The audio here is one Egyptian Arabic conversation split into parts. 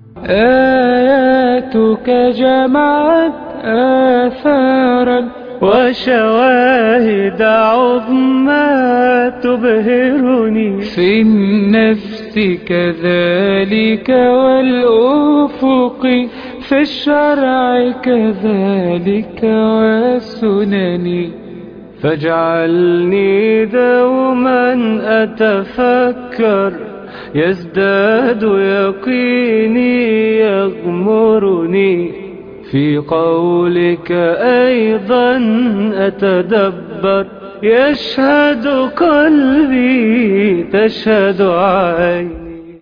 آياتك جمعت آثارا وشواهد عظمى تبهرني في النفس كذلك والأفق في الشرع كذلك والسنن فاجعلني دوما أتفكر يزداد يقيني يغمرني في قولك أيضا أتدبر يشهد قلبي تشهد عيني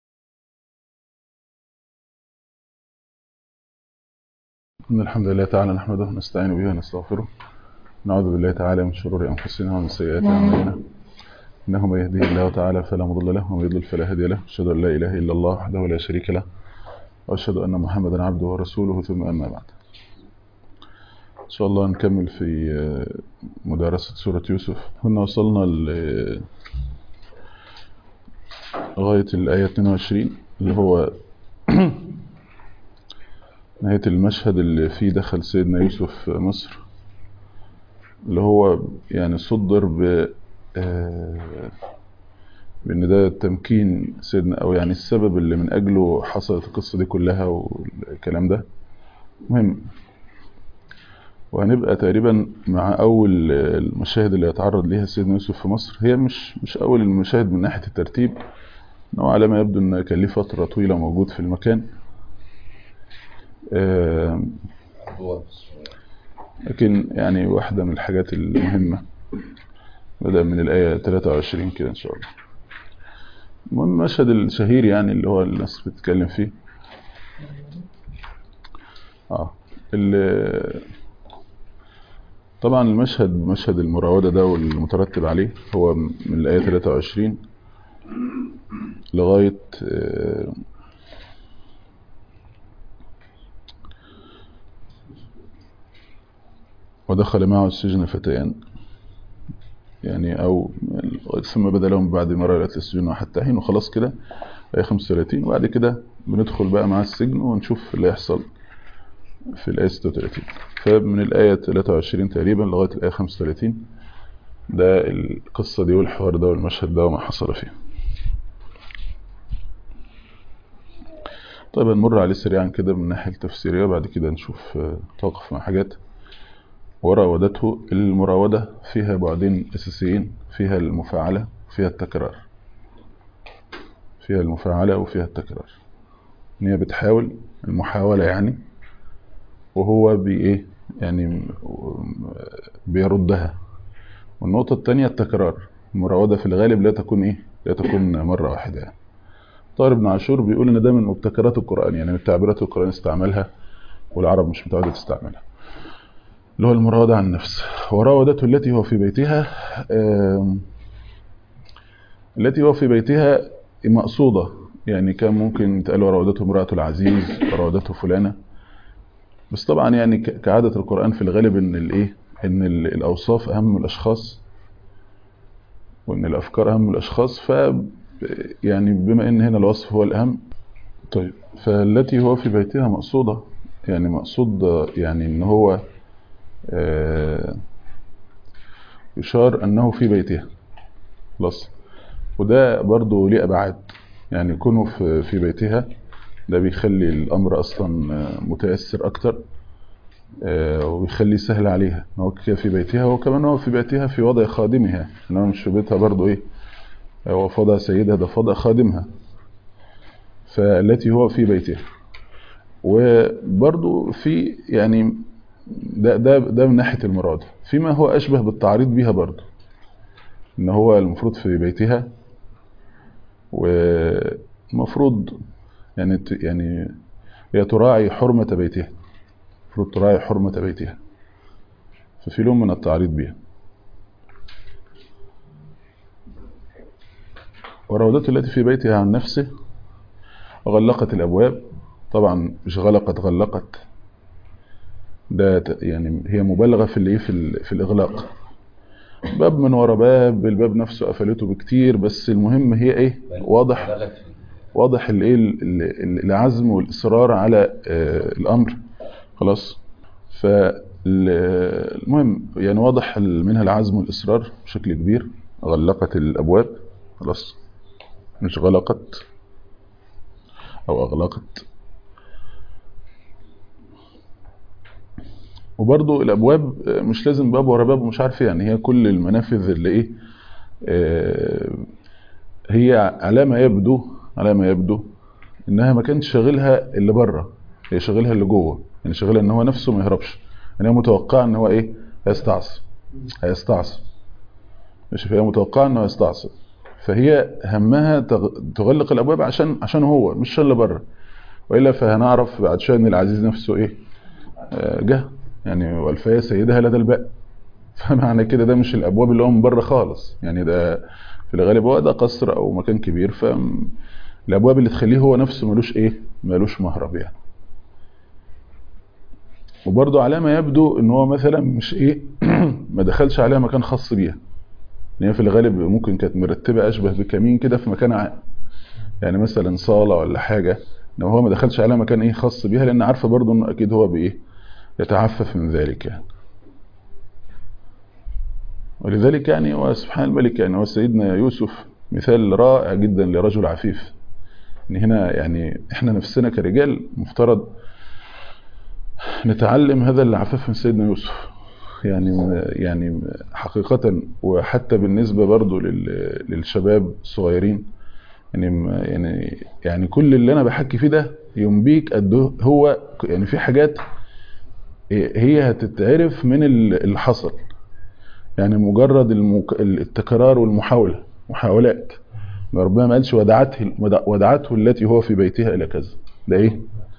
إن الحمد لله تعالى نحمده ونستعين به ونستغفره نعوذ بالله تعالى من شرور أنفسنا ومن سيئات أعمالنا إنه من يهديه الله تعالى فلا مضل له ومن يضلل فلا هادي له أشهد أن لا إله إلا الله وحده لا شريك له وأشهد أن محمدا عبده ورسوله ثم أما بعد إن شاء الله نكمل في مدارسة سورة يوسف كنا وصلنا ل لغاية الآية 22 اللي هو نهاية المشهد اللي فيه دخل سيدنا يوسف مصر اللي هو يعني صدر ب بان ده تمكين سيدنا او يعني السبب اللي من اجله حصلت القصة دي كلها والكلام ده مهم وهنبقى تقريبا مع اول المشاهد اللي يتعرض ليها سيدنا يوسف في مصر هي مش مش اول المشاهد من ناحية الترتيب انه على ما يبدو ان كان ليه فترة طويلة موجود في المكان لكن يعني واحدة من الحاجات المهمة بدأ من الآية 23 كده إن شاء الله المهم المشهد الشهير يعني اللي هو الناس بتتكلم فيه آه اللي طبعا المشهد مشهد المراودة ده والمترتب عليه هو من الآية 23 لغاية آه ودخل معه السجن فتيان يعني او ثم بدا لهم بعد ما رأيت السجن حتى حين وخلاص كده آية 35 وبعد كده بندخل بقى مع السجن ونشوف اللي يحصل في الآية 36 فمن الآية 23 تقريبا لغاية الآية 35 ده القصة دي والحوار ده والمشهد ده وما حصل فيه طيب نمر عليه سريعا كده من الناحية التفسيرية بعد كده نشوف توقف مع حاجات وراودته المراودة فيها بعدين أساسيين فيها المفاعلة وفيها التكرار فيها المفاعلة وفيها التكرار إن هي بتحاول المحاولة يعني وهو بإيه يعني بيردها والنقطة الثانية التكرار المراودة في الغالب لا تكون إيه لا تكون مرة واحدة يعني طاهر بن عاشور بيقول إن ده من مبتكرات القرآن يعني من التعبيرات القرآن استعملها والعرب مش متعودة تستعملها اللي هو المراودة عن النفس وراودته التي هو في بيتها التي هو في بيتها مقصودة يعني كان ممكن تقال وراودته امرأة العزيز وراودته فلانة بس طبعا يعني كعادة القرآن في الغالب ان الايه ان الاوصاف اهم من الاشخاص وان الافكار اهم من الاشخاص ف يعني بما ان هنا الوصف هو الاهم طيب فالتي هو في بيتها مقصودة يعني مقصود يعني ان هو يشار أنه في بيتها خلاص وده برضو ليه أبعاد يعني كونه في بيتها ده بيخلي الأمر أصلا متأثر أكتر وبيخلي سهل عليها هو في بيتها وكمان هو في بيتها في وضع خادمها إنما مش في بيتها برضو إيه هو في وضع سيدها ده في وضع خادمها فالتي هو في بيتها وبرضو في يعني ده ده ده من ناحيه المراد فيما هو اشبه بالتعريض بيها برضه ان هو المفروض في بيتها والمفروض يعني يعني هي تراعي حرمه بيتها المفروض تراعي حرمه بيتها ففي لون من التعريض بيها وراودته التي في بيتها عن نفسه وغلقت الابواب طبعا مش غلقت غلقت ده يعني هي مبالغه في الايه في, في الاغلاق باب من ورا باب الباب نفسه قفلته بكتير بس المهم هي ايه واضح واضح الايه العزم والاصرار على الامر خلاص فالمهم يعني واضح منها العزم والاصرار بشكل كبير غلقت الابواب خلاص مش غلقت او اغلقت وبرضو الابواب مش لازم باب ورا باب ومش عارف يعني هي كل المنافذ اللي ايه آه هي على ما يبدو على ما يبدو انها ما كانتش شاغلها اللي بره هي شاغلها اللي جوه يعني شاغلها ان هو نفسه ما يهربش يعني هي متوقعه ان هو ايه هيستعصي هيستعصي مش فهي متوقعه انه هيستعصي فهي همها تغلق الابواب عشان عشان هو مش عشان اللي بره والا فهنعرف بعد شويه ان العزيز نفسه ايه آه جه يعني والفيا سيدها لدى الباب فمعنى كده ده مش الابواب اللي هو من بره خالص يعني ده في الغالب هو ده قصر او مكان كبير فالابواب اللي تخليه هو نفسه ملوش ايه ملوش مهرب يعني وبرضه على ما يبدو ان هو مثلا مش ايه ما دخلش عليها مكان خاص بيها ان هي في الغالب ممكن كانت مرتبه اشبه بكمين كده في مكان عام يعني مثلا صاله ولا حاجه ان هو ما دخلش عليها مكان ايه خاص بيها لان عارفه برضه انه اكيد هو بايه يتعفف من ذلك يعني ولذلك يعني هو سبحان الملك يعني هو سيدنا يوسف مثال رائع جدا لرجل عفيف ان هنا يعني احنا نفسنا كرجال مفترض نتعلم هذا العفاف من سيدنا يوسف يعني يعني حقيقة وحتى بالنسبة برضو للشباب الصغيرين يعني يعني يعني كل اللي انا بحكي فيه ده ينبيك قد هو يعني في حاجات هي هتتعرف من اللي حصل يعني مجرد المك... التكرار والمحاولة محاولات ربنا ما قالش ودعته ودعته التي هو في بيتها الى كذا ده ايه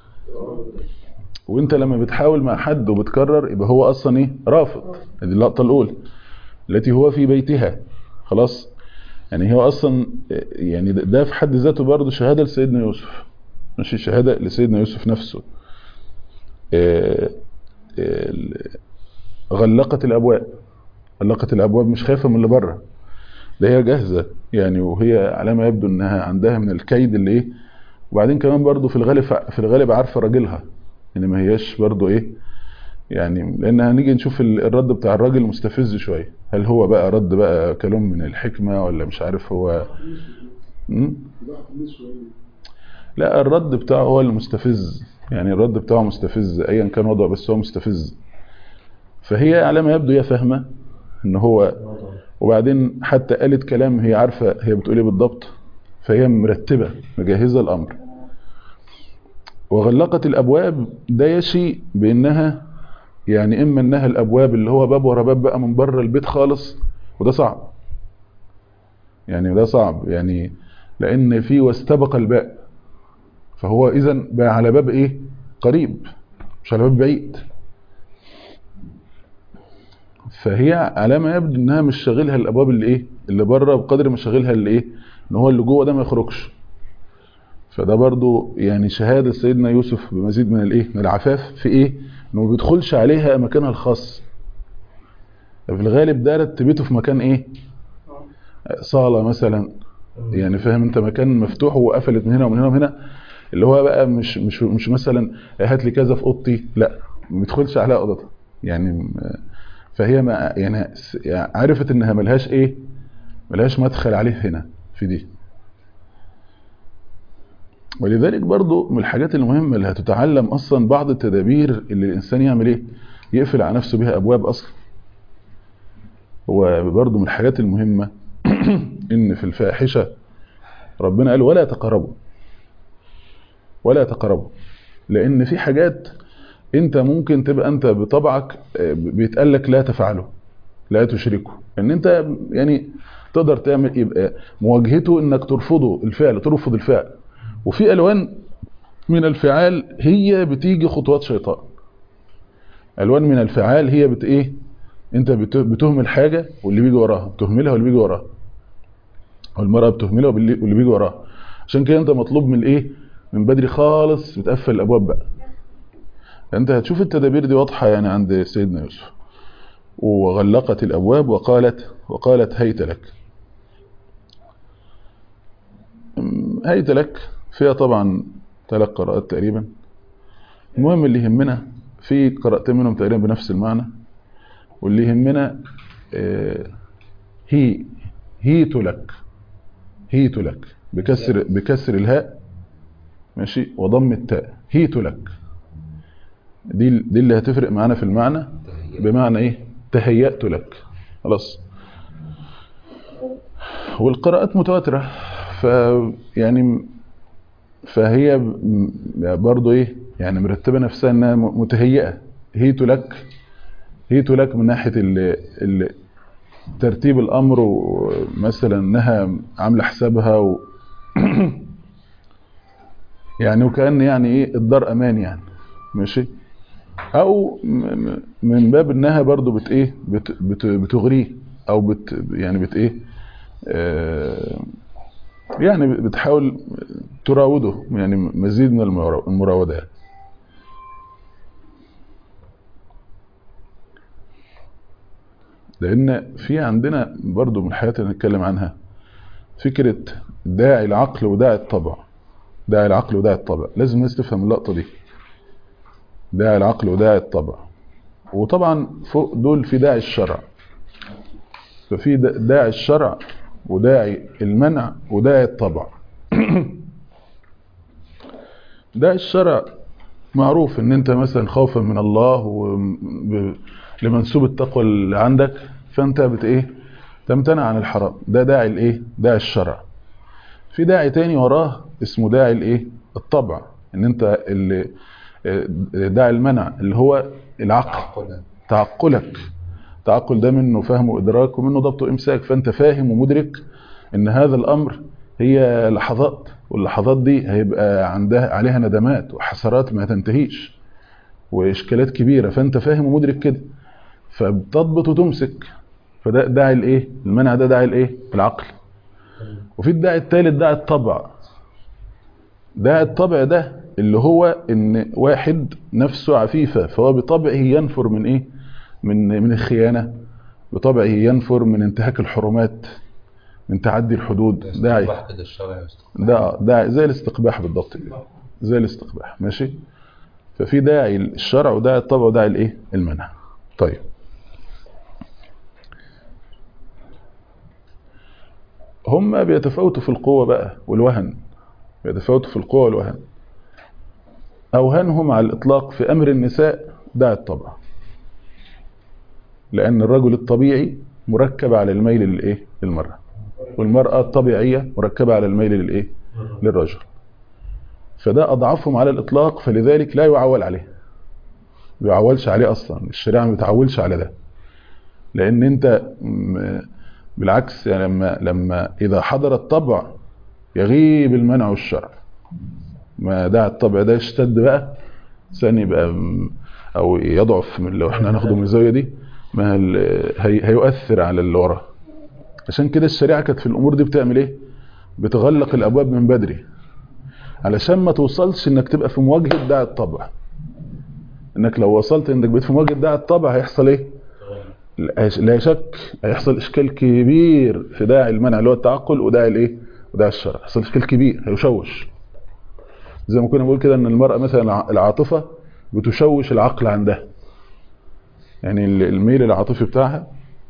وانت لما بتحاول مع حد وبتكرر يبقى هو اصلا ايه رافض دي اللقطه الاولى التي هو في بيتها خلاص يعني هو اصلا يعني ده في حد ذاته برضه شهاده لسيدنا يوسف مش شهاده لسيدنا يوسف نفسه غلقت الابواب غلقت الابواب مش خايفه من اللي بره ده هي جاهزه يعني وهي على ما يبدو انها عندها من الكيد اللي ايه وبعدين كمان برضه في الغالب في الغالب عارفه راجلها يعني ما هياش برضه ايه يعني لان هنيجي نشوف الرد بتاع الراجل مستفز شويه هل هو بقى رد بقى كلام من الحكمه ولا مش عارف هو لا الرد بتاعه هو المستفز يعني الرد بتاعه مستفز ايا كان وضعه بس هو مستفز فهي على ما يبدو هي فاهمه ان هو وبعدين حتى قالت كلام هي عارفه هي بتقول ايه بالضبط فهي مرتبه مجهزه الامر وغلقت الابواب ده يشي بانها يعني اما انها الابواب اللي هو باب ورا باب بقى من بره البيت خالص وده صعب يعني ده صعب يعني لان في واستبق الباب فهو اذا بقى على باب ايه قريب مش على باب بعيد فهي على ما يبدو انها مش شاغلها الابواب اللي ايه اللي بره بقدر ما شاغلها اللي ايه ان هو اللي جوه ده ما يخرجش فده برضو يعني شهادة سيدنا يوسف بمزيد من الايه من العفاف في ايه انه ما بيدخلش عليها مكانها الخاص في الغالب ده رتبته في مكان ايه صالة مثلا يعني فاهم انت مكان مفتوح وقفلت من هنا ومن هنا ومن هنا اللي هو بقى مش مش مش مثلا هات لي كذا في اوضتي لا ما بيدخلش عليها اوضتها يعني فهي ما يعني عرفت انها ملهاش ايه ملهاش مدخل عليه هنا في دي ولذلك برضو من الحاجات المهمة اللي هتتعلم أصلا بعض التدابير اللي الإنسان يعمل إيه يقفل على نفسه بها أبواب أصلا هو برضو من الحاجات المهمة إن في الفاحشة ربنا قال ولا تقربوا ولا تقربوا لأن في حاجات أنت ممكن تبقى أنت بطبعك بيتقال لك لا تفعله لا تشركه ان انت يعني تقدر تعمل يبقى مواجهته انك ترفضه الفعل ترفض الفعل وفي الوان من الفعال هي بتيجي خطوات شيطان الوان من الفعال هي بت ايه انت بتهمل حاجه واللي بيجي وراها بتهملها واللي بيجي وراها والمراه بتهملها واللي بيجي وراها عشان كده انت مطلوب من الايه من بدري خالص بتقفل الابواب بقى انت هتشوف التدابير دي واضحه يعني عند سيدنا يوسف وغلقت الابواب وقالت وقالت هيت لك هيت لك فيها طبعا ثلاث قراءات تقريبا المهم اللي يهمنا في قراءتين منهم تقريبا بنفس المعنى واللي يهمنا آه، هي هيت لك هيت لك بكسر بكسر الهاء ماشي وضم التاء هيت لك دي دي اللي هتفرق معانا في المعنى بمعنى ايه تهيأت لك خلاص والقراءات متواترة ف يعني فهي ب- برضو ايه يعني مرتبة نفسها انها م- متهيئة هيت لك هيت لك من ناحية ال ال ترتيب الامر ومثلا انها عاملة حسابها و يعني وكأن يعني ايه الدار امان يعني ماشي او م- م- من باب انها برضو بت ايه بت بت بتغريه او بت يعني بت ايه آه، يعني بتحاول تراوده يعني مزيد من المرا- المراودات لان في عندنا برضو من الحاجات اللي نتكلم عنها فكرة داعي العقل وداعي الطبع داعي العقل وداعي الطبع لازم الناس تفهم اللقطة دي داعي العقل وداعي الطبع وطبعا فوق دول في داعي الشرع ففي دا- داعي الشرع وداعي المنع وداعي الطبع داعي الشرع معروف ان انت مثلا خوفا من الله وب- لمنسوب التقوى اللي عندك فانت بت ايه تمتنع عن الحرام ده داعي الايه داعي الشرع في داعي تاني وراه اسمه داعي الايه الطبع ان انت اللي داعي المنع اللي هو العقل تعقلك تعقل ده منه فهم وادراك ومنه ضبط وامساك فانت فاهم ومدرك ان هذا الامر هي لحظات واللحظات دي هيبقى عندها عليها ندمات وحسرات ما تنتهيش واشكالات كبيره فانت فاهم ومدرك كده فبتضبط وتمسك فده داعي الايه المنع ده داعي الايه العقل وفي الداعي الثالث داعي الطبع داعي الطبع ده اللي هو ان واحد نفسه عفيفه فهو بطبعه ينفر من ايه من من الخيانه بطبعه ينفر من انتهاك الحرمات من تعدي الحدود داعي استقباح كده الشرع يستقبح. ده ده زي الاستقباح بالضبط كده زي الاستقباح ماشي ففي داعي الشرع وداعي الطبع وداعي الايه المنع طيب هم بيتفاوتوا في القوة بقى والوهن بيتفاوتوا في القوة والوهن أوهنهم على الإطلاق في أمر النساء داعي الطبع لأن الرجل الطبيعي مركب على الميل للإيه للمرأة والمرأة الطبيعية مركبة على الميل للإيه للرجل فده أضعفهم على الإطلاق فلذلك لا يعول عليه ما يعولش عليه أصلا الشريعة ما بتعولش على ده لأن أنت م- بالعكس يعني لما لما إذا حضر الطبع يغيب المنع والشرع ما دع الطبع ده يشتد بقى ثاني يبقى م- أو يضعف من لو احنا هناخده من الزاوية دي ما ال- هي هيؤثر على اللي وراه عشان كده الشريعة كانت في الأمور دي بتعمل إيه؟ بتغلق الأبواب من بدري علشان ما توصلش إنك تبقى في مواجهة داعي الطبع إنك لو وصلت إنك بقيت في مواجهة داعي الطبع هيحصل إيه؟ لا لا شك هيحصل إشكال كبير في داعي المنع اللي هو التعقل وداعي الإيه؟ وداعي الشرع هيحصل إشكال كبير هيشوش زي ما كنا بنقول كده إن المرأة مثلا الع- العاطفة بتشوش العقل عندها يعني ال- الميل العاطفي بتاعها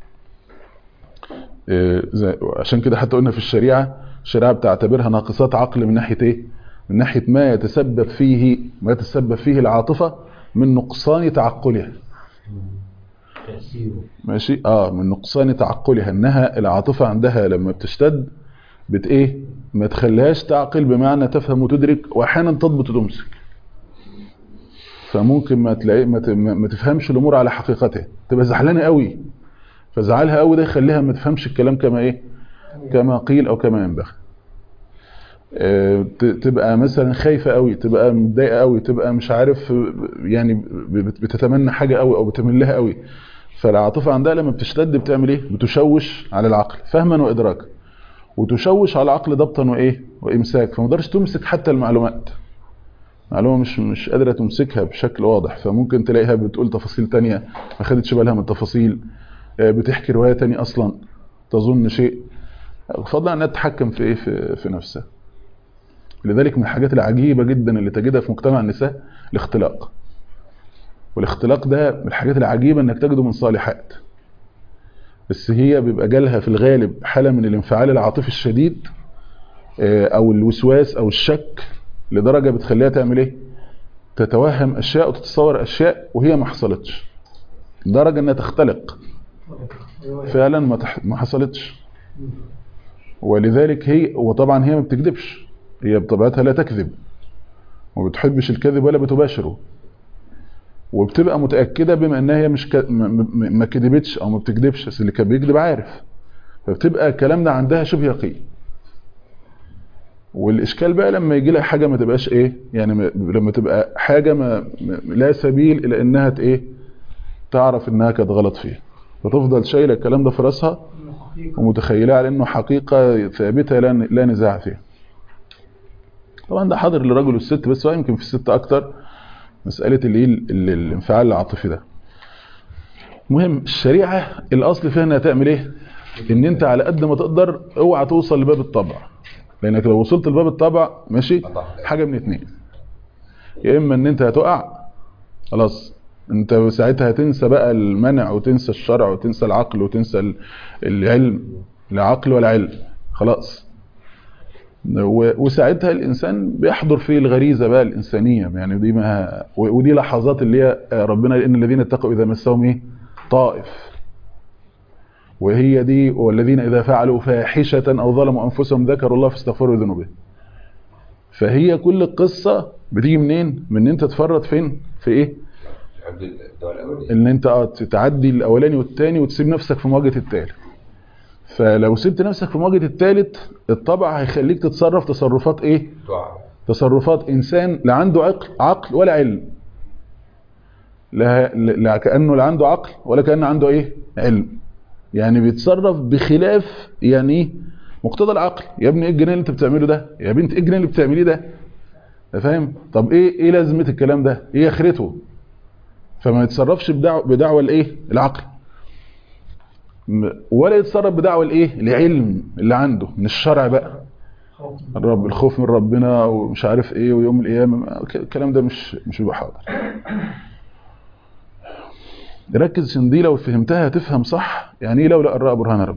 إيه، زي- عشان كده حتى قلنا في الشريعة الشريعة بتعتبرها ناقصات عقل من ناحية ايه من ناحية ما يتسبب فيه ما يتسبب فيه العاطفة من نقصان تعقلها تأثيره ماشي اه من نقصان تعقلها انها العاطفة عندها لما بتشتد بت ايه ما تخليهاش تعقل بمعنى تفهم وتدرك واحيانا تضبط وتمسك فممكن ما تلاقي ما ت- ما ما تفهمش الامور على حقيقتها تبقى زعلانه قوي فزعلها قوي ده يخليها ما تفهمش الكلام كما ايه كما قيل او كما ينبغي آه، ت- تبقى مثلا خايفه قوي تبقى متضايقه قوي تبقى مش عارف آه، يعني ب- بت- بتتمنى حاجه قوي او بتميل لها قوي فالعاطفه عندها لما بتشتد بتعمل ايه بتشوش على العقل فهما وادراكا وتشوش على العقل ضبطا وايه وامساك فما تقدرش تمسك حتى المعلومات معلومه مش مش قادره تمسكها بشكل واضح فممكن تلاقيها بتقول تفاصيل تانية ما خدتش بالها من التفاصيل آه، بتحكي روايه تانية اصلا تظن شيء فضلا انها تتحكم في ايه في, في نفسها لذلك من الحاجات العجيبة جدا اللي تجدها في مجتمع النساء الاختلاق والاختلاق ده من الحاجات العجيبة انك تجده من صالحات بس هي بيبقى جالها في الغالب حالة من الانفعال العاطفي الشديد او الوسواس او الشك لدرجة بتخليها تعمل ايه تتوهم اشياء وتتصور اشياء وهي ما حصلتش لدرجة انها تختلق فعلا ما, تح... ما حصلتش ولذلك هي وطبعا هي ما بتكذبش هي بطبيعتها لا تكذب وما بتحبش الكذب ولا بتباشره وبتبقى متأكدة بما انها هي مش ك... ما كذبتش او ما بتكذبش بس اللي كان بيكذب عارف فبتبقى الكلام ده عندها شبه يقين والاشكال بقى لما يجي لها حاجه ما تبقاش ايه يعني لما تبقى حاجه ما لا سبيل الى انها ايه تعرف انها كانت غلط فيها فتفضل شايله الكلام ده في راسها ومتخيلها على انه حقيقه ثابته لا لا نزاع فيها طبعا ده حاضر للرجل والست بس هو يمكن في الست اكتر مساله الايه الانفعال العاطفي ده المهم الشريعه الاصل فيها انها تعمل ايه ان انت على قد ما تقدر اوعى توصل لباب الطبع لانك لو وصلت لباب الطبع ماشي حاجه من اتنين يا اما ان انت هتقع خلاص انت ساعتها هتنسى بقى المنع وتنسى الشرع وتنسى العقل وتنسى العلم لا عقل ولا علم خلاص وساعتها الانسان بيحضر فيه الغريزه بقى الانسانيه يعني دي ما ودي لحظات اللي هي ربنا ان الذين اتقوا اذا مسهم ايه طائف وهي دي والذين اذا فعلوا فاحشه او ظلموا انفسهم ذكروا الله فاستغفروا ذنوبهم فهي كل القصه بتيجي منين من ان انت تفرط فين في ايه ان انت اه تعدي الاولاني والثاني وتسيب نفسك في مواجهه الثالث فلو سبت نفسك في مواجهه الثالث الطبع هيخليك تتصرف تصرفات ايه تصرفات انسان لا عنده عقل عقل ولا علم لا, لا كانه لا عنده عقل ولا كانه عنده ايه علم يعني بيتصرف بخلاف يعني ايه مقتضى العقل يا ابني ايه الجنان اللي انت بتعمله ده يا بنت ايه الجنان اللي بتعمليه ده فاهم طب ايه ايه لازمه الكلام ده ايه اخرته فما يتصرفش بدعوه بدعوه الايه العقل ولا يتصرف بدعوه الايه العلم اللي عنده من الشرع بقى الرب الخوف من ربنا ومش عارف ايه ويوم القيامه الكلام ده مش مش بيبقى حاضر ركز عشان دي لو فهمتها هتفهم صح يعني ايه لولا ان برهان رب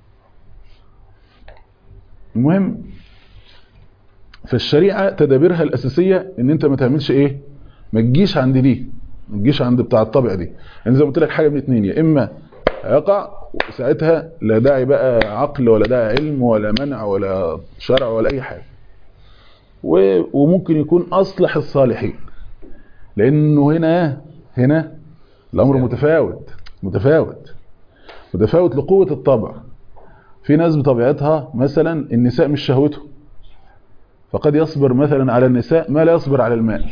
المهم فالشريعه تدابيرها الاساسيه ان انت ما تعملش ايه ما تجيش عند دي ما تجيش عند بتاع الطبع دي يعني زي ما قلت لك حاجه من اتنين يا اما هيقع وساعتها لا داعي بقى عقل ولا داعي علم ولا منع ولا شرع ولا اي حاجه وممكن يكون اصلح الصالحين لانه هنا هنا الامر متفاوت متفاوت متفاوت لقوه الطبع في ناس بطبيعتها مثلا النساء مش شهوته فقد يصبر مثلا على النساء ما لا يصبر على المال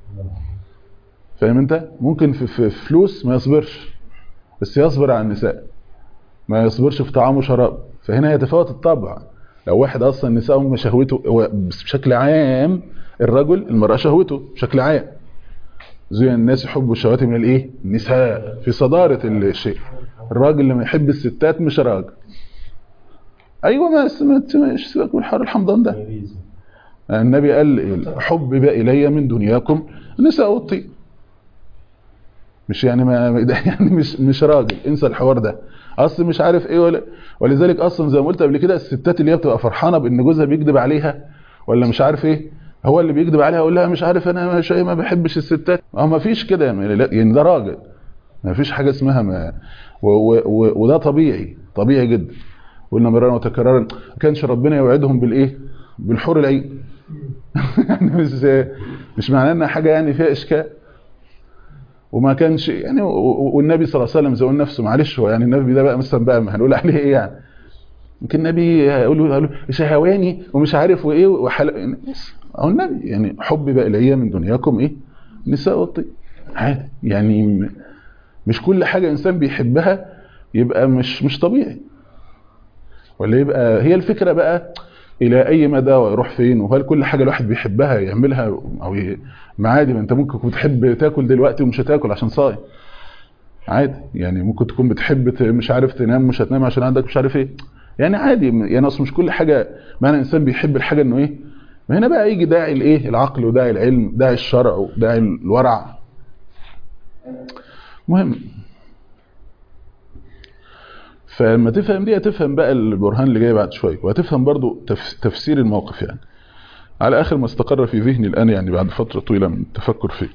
فاهم انت ممكن في, في فلوس ما يصبرش بس يصبر على النساء ما يصبرش في طعام وشراب فهنا يتفاوت الطبع لو واحد اصلا النساء هم شهوته هو بشكل عام الرجل المرأة شهوته بشكل عام زي الناس يحبوا الشهوات من الايه النساء في صدارة الشيء الراجل لما يحب الستات مش راجل ايوه ما مش سيبك من الحر الحمضان ده النبي قال حبب الي من دنياكم النساء والطيب مش يعني ما يعني مش مش راجل انسى الحوار ده اصل مش عارف ايه ولا ولذلك اصلا زي ما قلت قبل كده الستات اللي هي بتبقى فرحانه بان جوزها بيكذب عليها ولا مش عارف ايه هو اللي بيكذب عليها يقول لها مش عارف انا مش ما بحبش الستات هو ما فيش كده يعني, يعني ده راجل ما فيش حاجه اسمها ما و و و وده طبيعي طبيعي جدا قلنا مرارا وتكرارا ما كانش ربنا يوعدهم بالايه بالحور العين يعني مش مش معناه انها حاجه يعني فيها اشكال وما كانش يعني والنبي صلى الله عليه وسلم زي نفسه معلش هو يعني النبي ده بقى مثلا بقى ما هنقول عليه ايه يعني يمكن النبي يقول له شهواني ومش عارف وايه وحل او النبي يعني حب بقى الي من دنياكم ايه نساء والطيب عادي يعني مش كل حاجه انسان بيحبها يبقى مش مش طبيعي ولا يبقى هي الفكره بقى الى اي مدى ويروح فين وهل كل حاجه الواحد بيحبها يعملها او ي... ما عادي ما انت ممكن تكون بتحب تاكل دلوقتي ومش هتاكل عشان صايم عادي يعني ممكن تكون بتحب مش عارف تنام مش هتنام عشان عندك مش عارف ايه يعني عادي يعني اصلا مش كل حاجه معنى انسان بيحب الحاجه انه ايه ما هنا بقى يجي داعي الايه العقل وداعي العلم داعي الشرع وداعي الورع مهم فلما تفهم دي هتفهم بقى البرهان اللي جاي بعد شويه وهتفهم برضو تف... تفسير الموقف يعني على اخر ما استقر في ذهني الان يعني بعد فتره طويله من التفكر فيه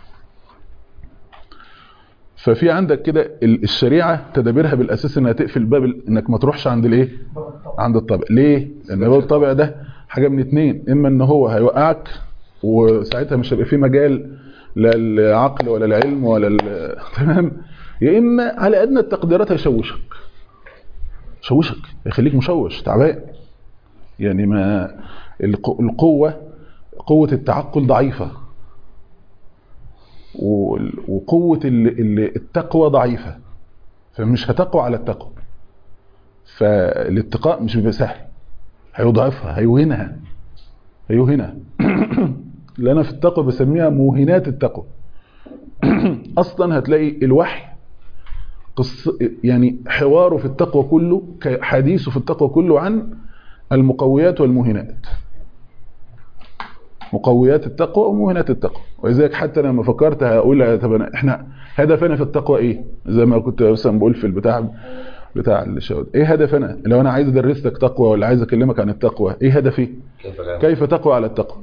ففي عندك كده الشريعه تدابيرها بالاساس انها تقفل باب انك ما تروحش عند الايه عند الطبع ليه لان باب الطبع ده حاجه من اتنين اما ان هو هيوقعك وساعتها مش هيبقى فيه مجال لا العقل ولا العلم ولا تمام يا اما على ادنى التقديرات هيشوشك شوشك يخليك مشوش تعبان يعني ما القوه قوه التعقل ضعيفه وقوه التقوى ضعيفه فمش هتقوى على التقوى فالاتقاء مش بيبقى سهل هيضعفها هيوهنها هيوهنها اللي انا في التقوى بسميها موهنات التقوى اصلا هتلاقي الوحي قص يعني حواره في التقوى كله حديثه في التقوى كله عن المقويات والموهنات مقويات التقوى وموهنات التقوى ولذلك حتى لما فكرت هقول طب احنا هدفنا في التقوى ايه زي ما كنت مثلا بقول في البتاع بتاع الشهود ايه هدفنا لو انا عايز ادرس لك تقوى ولا عايز اكلمك عن التقوى ايه هدفي كيف كيف تقوى على التقوى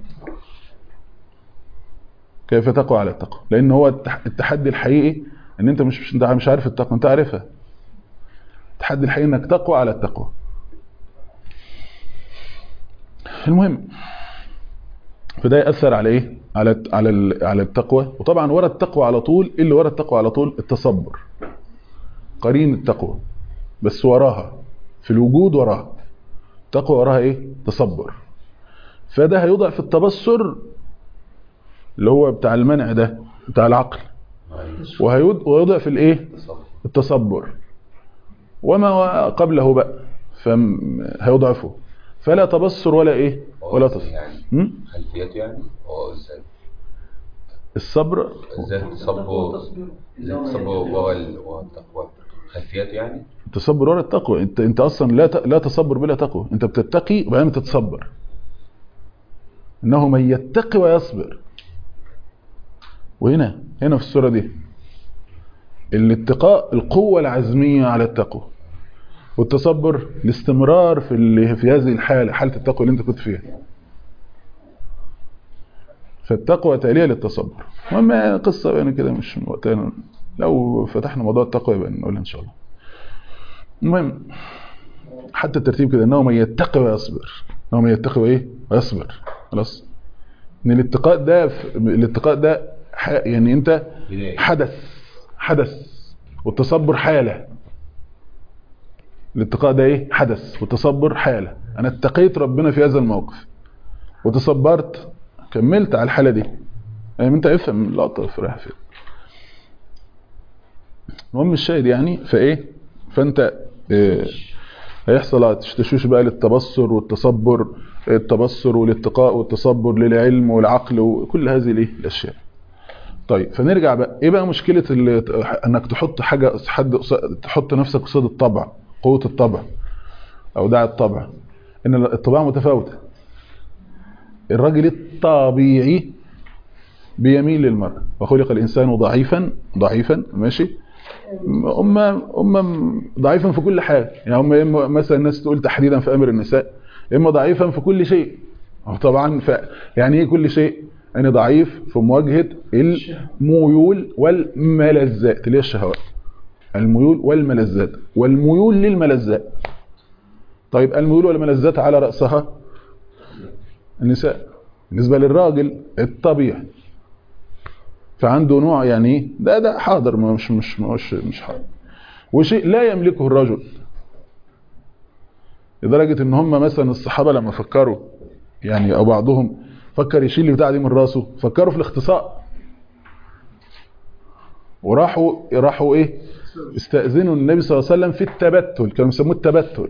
كيف تقوى على التقوى لان هو التحدي الحقيقي ان انت مش انت مش عارف التقوى انت عارفها التحدي الحقيقي انك تقوى على التقوى المهم فده ياثر على ايه على على على التقوى وطبعا ورا التقوى على طول اللي ورا التقوى على طول التصبر قرين التقوى بس وراها في الوجود وراها التقوى وراها ايه تصبر فده هيضعف التبصر اللي هو بتاع المنع ده بتاع العقل وهيضعف الايه التصبر وما قبله بقى فهيضعفه فلا تبصر ولا ايه ولا تصبر يعني خلفيته يعني هو ازاي الصبر ازاي التصبر ازاي التصبر وهو التقوى خلفيته يعني التصبر ولا التقوى انت انت اصلا لا ت... لا تصبر بلا تقوى انت بتتقي وبعدين تتصبر انه من يتقي ويصبر وهنا هنا في السوره دي الاتقاء القوه العزميه على التقوى والتصبر الاستمرار في اللي في هذه الحاله حاله التقوى اللي انت كنت فيها فالتقوى تاليه للتصبر المهم قصه يعني كده مش من وقتنا لو فتحنا موضوع التقوى يبقى نقولها ان شاء الله المهم حتى الترتيب كده انه من يتقي ويصبر انه من يتقي وايه ويصبر خلاص ان الاتقاء ده الاتقاء ده يعني انت حدث حدث والتصبر حاله الاتقاء ده ايه حدث والتصبر حاله انا اتقيت ربنا في هذا الموقف وتصبرت كملت على الحاله دي يعني انت افهم اللقطه في رايح فين المهم الشاهد يعني فايه فانت إيه هيحصل تشوش بقى للتبصر والتصبر التبصر والاتقاء والتصبر للعلم والعقل وكل هذه الايه الاشياء طيب فنرجع بقى ايه بقى مشكله انك تحط حاجه حد تحط نفسك قصاد الطبع قوه الطبع او داعي الطبع ان الطباع متفاوته الراجل الطبيعي بيميل للمرأة وخلق الإنسان ضعيفا ضعيفا ماشي هم هم ضعيفا في كل حاجة يعني هم إما مثلا الناس تقول تحديدا في أمر النساء إما ضعيفا في كل شيء طبعا ف يعني ايه كل شيء يعني ضعيف في مواجهة الميول والملذات اللي هي الشهوات الميول والملذات والميول للملذات طيب الميول والملذات على رأسها النساء بالنسبة للراجل الطبيعي فعنده نوع يعني ده ده حاضر مش مش مش مش حاضر وشيء لا يملكه الرجل لدرجة ان هم مثلا الصحابة لما فكروا يعني او بعضهم فكر يشيل البتاع دي من راسه فكروا في الاختصاء وراحوا راحوا ايه استأذنوا النبي صلى الله عليه وسلم في التبتل كانوا يسموه التبتل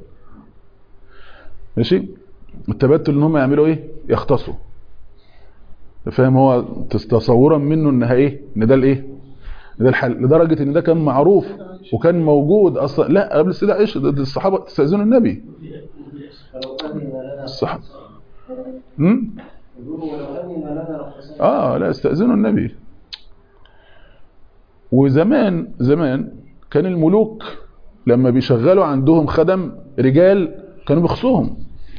ماشي التبتل ان هم يعملوا ايه يختصوا فاهم هو تصورا منه انها ايه ان ده الايه ده الحل لدرجه ان ده كان معروف وكان موجود اصلا لا قبل السيدة عائشه ده الصحابه استاذنوا النبي الصحابه هم؟ يقولوا ولو أذن لنا لخسرنا اه لا استأذنوا النبي وزمان زمان كان الملوك لما بيشغلوا عندهم خدم رجال كانوا بيخصوهم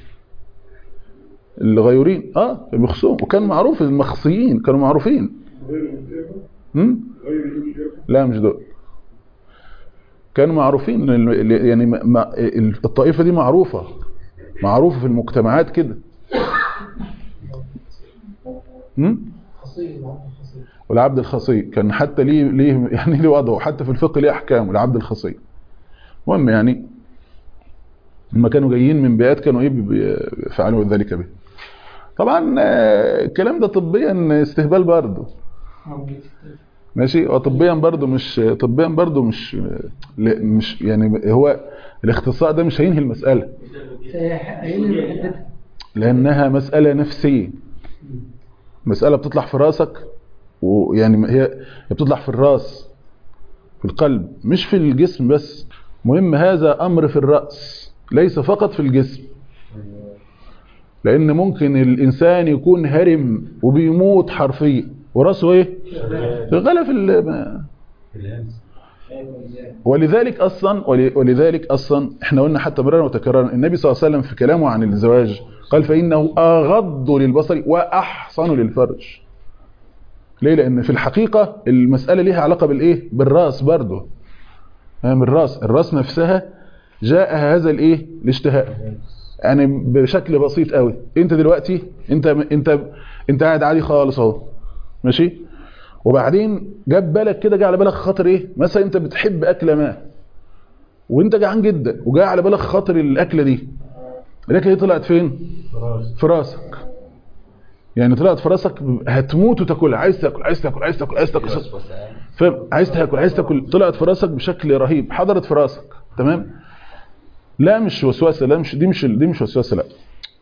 الغيورين اه كانوا بيخصوهم وكان معروف المخصيين كانوا معروفين هم؟ لا مش دول كانوا معروفين ال- يعني ما- ما- الطائفة دي معروفة معروفة في المجتمعات كده هم؟ خصية العبد الخصية والعبد الخصي كان حتى ليه ليه يعني ليه وضعه حتى في الفقه ليه احكام العبد الخصي المهم يعني لما كانوا جايين من بيئات كانوا ايه بي- بيفعلوا ذلك به طبعا آه، الكلام ده طبيا استهبال برضه ماشي وطبيا برضه مش طبيا برضه مش لا، مش يعني هو الاختصاء ده مش هينهي المسألة هيلي حدتها لأنها مسألة نفسية مسألة بتطلع في راسك ويعني هي هي بتطلع في الراس في القلب مش في الجسم بس مهم هذا أمر في الرأس ليس فقط في الجسم لأن ممكن الإنسان يكون هرم وبيموت حرفيا وراسه إيه؟ شغالة في ال- ما- ولذلك اصلا ول- ولذلك اصلا احنا قلنا حتى مرارا وتكرارا النبي صلى الله عليه وسلم في كلامه عن الزواج قال فانه اغض للبصر واحصن للفرج ليه لان في الحقيقه المساله ليها علاقه بالايه بالراس برضه من الراس الراس نفسها جاء هذا الايه الاشتهاء يعني بشكل بسيط قوي انت دلوقتي انت انت انت قاعد عادي خالص اهو ماشي وبعدين جاب بالك كده جه على بالك خاطر ايه مثلا انت بتحب اكله ما وانت جعان جدا وجاء على بالك خاطر الاكله دي الاكله دي طلعت فين في راسك يعني طلعت في راسك هتموت وتاكلها عايز تاكل عايز تاكل عايز تاكل عايز تاكل فاهم عايز تاكل عايز تاكل طلعت في راسك بشكل رهيب حضرت في راسك تمام لا مش وسوسه لا مش دي مش دي مش وسوسه لا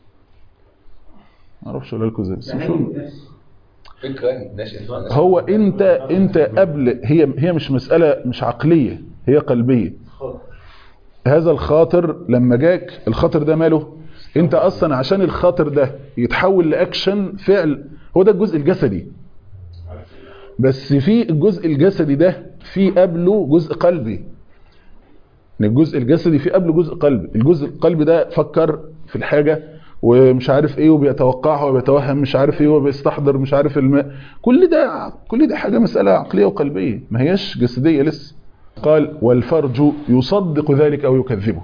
ما اعرفش اقول لكم ازاي بس مش هو- فكرة نشأت هو انت انت قبل هي هي مش مسألة مش عقلية هي قلبية هذا الخاطر لما جاك الخاطر ده ماله انت اصلا عشان الخاطر ده يتحول لاكشن فعل هو ده الجزء الجسدي بس في الجزء الجسدي ده في قبله جزء قلبي ان الجزء الجسدي في قبله جزء قلبي الجزء القلبي ده فكر في الحاجة ومش عارف ايه وبيتوقعها وبيتوهم مش عارف ايه وبيستحضر مش عارف الماء كل ده كل ده حاجة مسألة عقلية وقلبية ما هياش جسدية لسه قال والفرج يصدق ذلك او يكذبه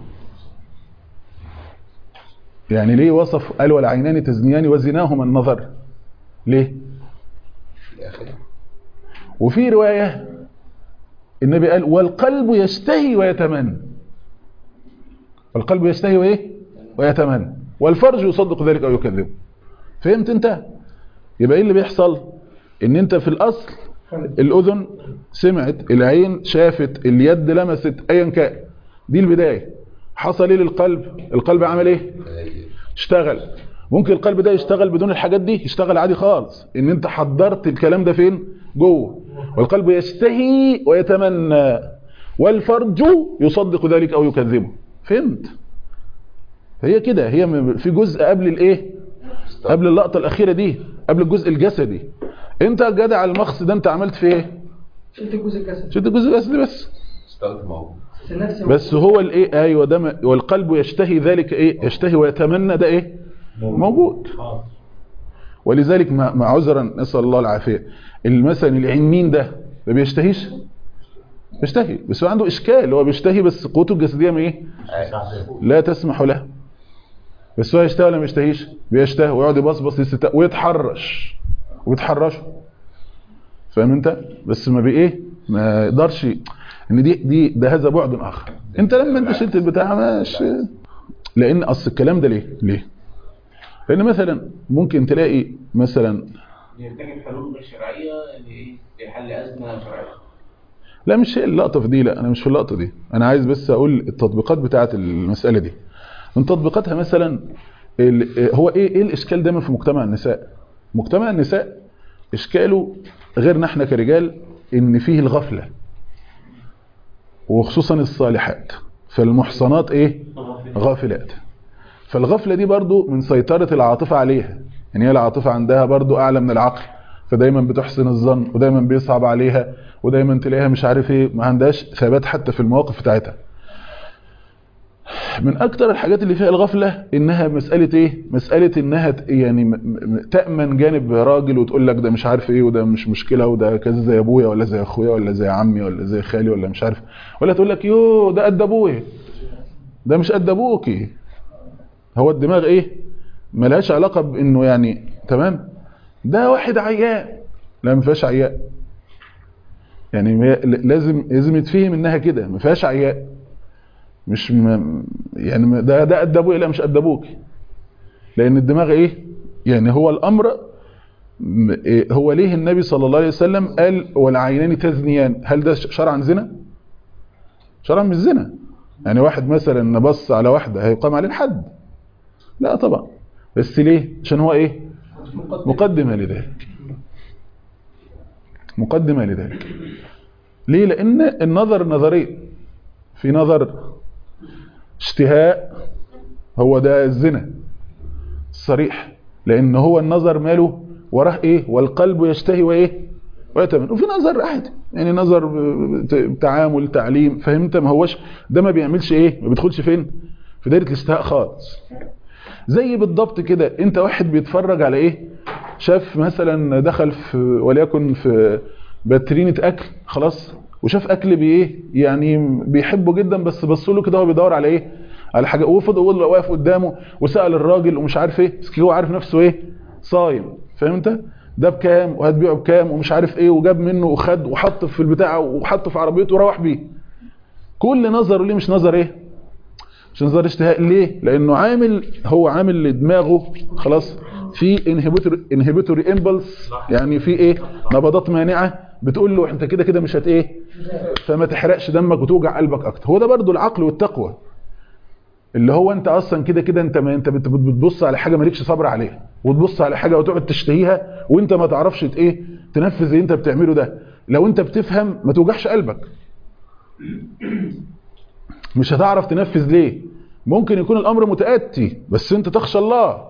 يعني ليه وصف قال والعينان تزنيان وزناهما النظر ليه في الآخر وفي رواية النبي قال والقلب يشتهي ويتمنى القلب يشتهي وايه ويتمنى والفرج يصدق ذلك او يكذبه فهمت انت يبقى ايه اللي بيحصل ان انت في الاصل الاذن سمعت العين شافت اليد لمست ايا كان دي البدايه حصل ايه للقلب القلب عمل ايه اشتغل ممكن القلب ده يشتغل بدون الحاجات دي يشتغل عادي خالص ان انت حضرت الكلام ده فين جوه والقلب يشتهي ويتمنى والفرج يصدق ذلك او يكذبه فهمت فهي كده هي م- في جزء قبل الايه قبل اللقطه الاخيره دي قبل الجزء الجسدي انت جدع المخص ده انت عملت فيه ايه شلت الجزء الجسدي شفت الجزء الجسدي بس اشتغلت موجود بس نفسي بس هو الايه ايوه ده م- والقلب يشتهي ذلك ايه يشتهي ويتمنى ده ايه موجود ولذلك مع مع عذرا نسال الله العافيه مثلا العين مين ده ما بيشتهيش بيشتهي بس هو عنده اشكال هو بيشتهي بس قوته الجسديه ما ايه لا تسمح له بس هو يشتهي ولا ما يشتهيش بيشتهي ويقعد يبصبص يستت ويتحرش ويتحرشه فاهم انت بس ما بايه ما يقدرش ان دي دي ده هذا بعد اخر انت لما انت شلت البتاع مش لان اصل الكلام ده ليه ليه لان مثلا ممكن تلاقي مثلا يرتكب حلول غير شرعيه لايه؟ لحل ازمه شرعيه. لا مش هي اللقطه في دي لا انا مش في اللقطه دي انا عايز بس اقول التطبيقات بتاعه المساله دي من تطبيقاتها مثلا ال- هو ايه ايه الاشكال دايما في مجتمع النساء مجتمع النساء اشكاله غيرنا احنا كرجال ان فيه الغفله وخصوصا الصالحات فالمحصنات ايه غافلات فالغفله دي برضو من سيطره العاطفه عليها يعني هي العاطفه عندها برضو اعلى من العقل فدايما بتحسن الظن ودايما بيصعب عليها ودايما تلاقيها مش عارف ايه ما عندهاش ثبات حتى في المواقف بتاعتها من اكتر الحاجات اللي فيها الغفله انها مساله ايه مساله انها ت- يعني م- م- تامن جانب راجل وتقول لك ده مش عارف ايه وده مش مشكله وده كذا زي ابويا ولا زي اخويا ولا زي عمي ولا زي خالي ولا مش عارف ولا تقول لك يو ده قد ابويا ده مش قد ابوكي هو الدماغ ايه ملهاش علاقه بانه يعني تمام ده واحد عيان لا ما فيهاش عيان يعني هي لازم لازم يتفهم انها كده ما فيهاش عيان مش م... يعني م- ده ده قد ابويا لا مش قد ابوك لان الدماغ ايه يعني هو الامر م- إيه هو ليه النبي صلى الله عليه وسلم قال والعينان تزنيان هل ده ش- شرعا زنا شرعا مش زنا يعني واحد مثلا بص على واحده هيقام عليه الحد لا طبعا بس ليه عشان هو ايه مقدمه لذلك مقدمه لذلك ليه لان النظر نظرين في نظر اشتهاء هو ده الزنا الصريح لان هو النظر ماله وراه ايه والقلب يشتهي وايه ويتمنى وفي نظر عادي يعني نظر ب- ب- تعامل تعليم فهمت ما هوش ده ما بيعملش ايه ما بيدخلش فين في دايره الاشتهاء خالص زي بالضبط كده انت واحد بيتفرج على ايه شاف مثلا دخل في وليكن في باترينة اكل خلاص وشاف اكل بايه يعني بيحبه جدا بس بص له كده هو بيدور على ايه على حاجه وفضل وفضل واقف قدامه وسال الراجل ومش عارف ايه بس هو عارف نفسه ايه صايم فهمت ده بكام وهتبيعه بكام ومش عارف ايه وجاب منه وخد وحط في البتاع وحطه في عربيته وروح بيه كل نظره ليه مش نظر ايه مش نظر اشتهاء ليه لانه عامل هو عامل لدماغه خلاص في انهبيتور انهبيتوري امبلس يعني في ايه نبضات مانعه بتقول له انت كده كده مش هت ايه فما تحرقش دمك وتوجع قلبك اكتر هو ده برضو العقل والتقوى اللي هو انت اصلا كده كده انت ما انت بت- بتبص على حاجه مالكش صبر عليها وتبص على حاجه وتقعد تشتهيها وانت ما تعرفش ت- ايه تنفذ اللي انت بتعمله ده لو انت بتفهم ما توجعش قلبك مش هتعرف تنفذ ليه ممكن يكون الامر متاتي بس انت تخشى الله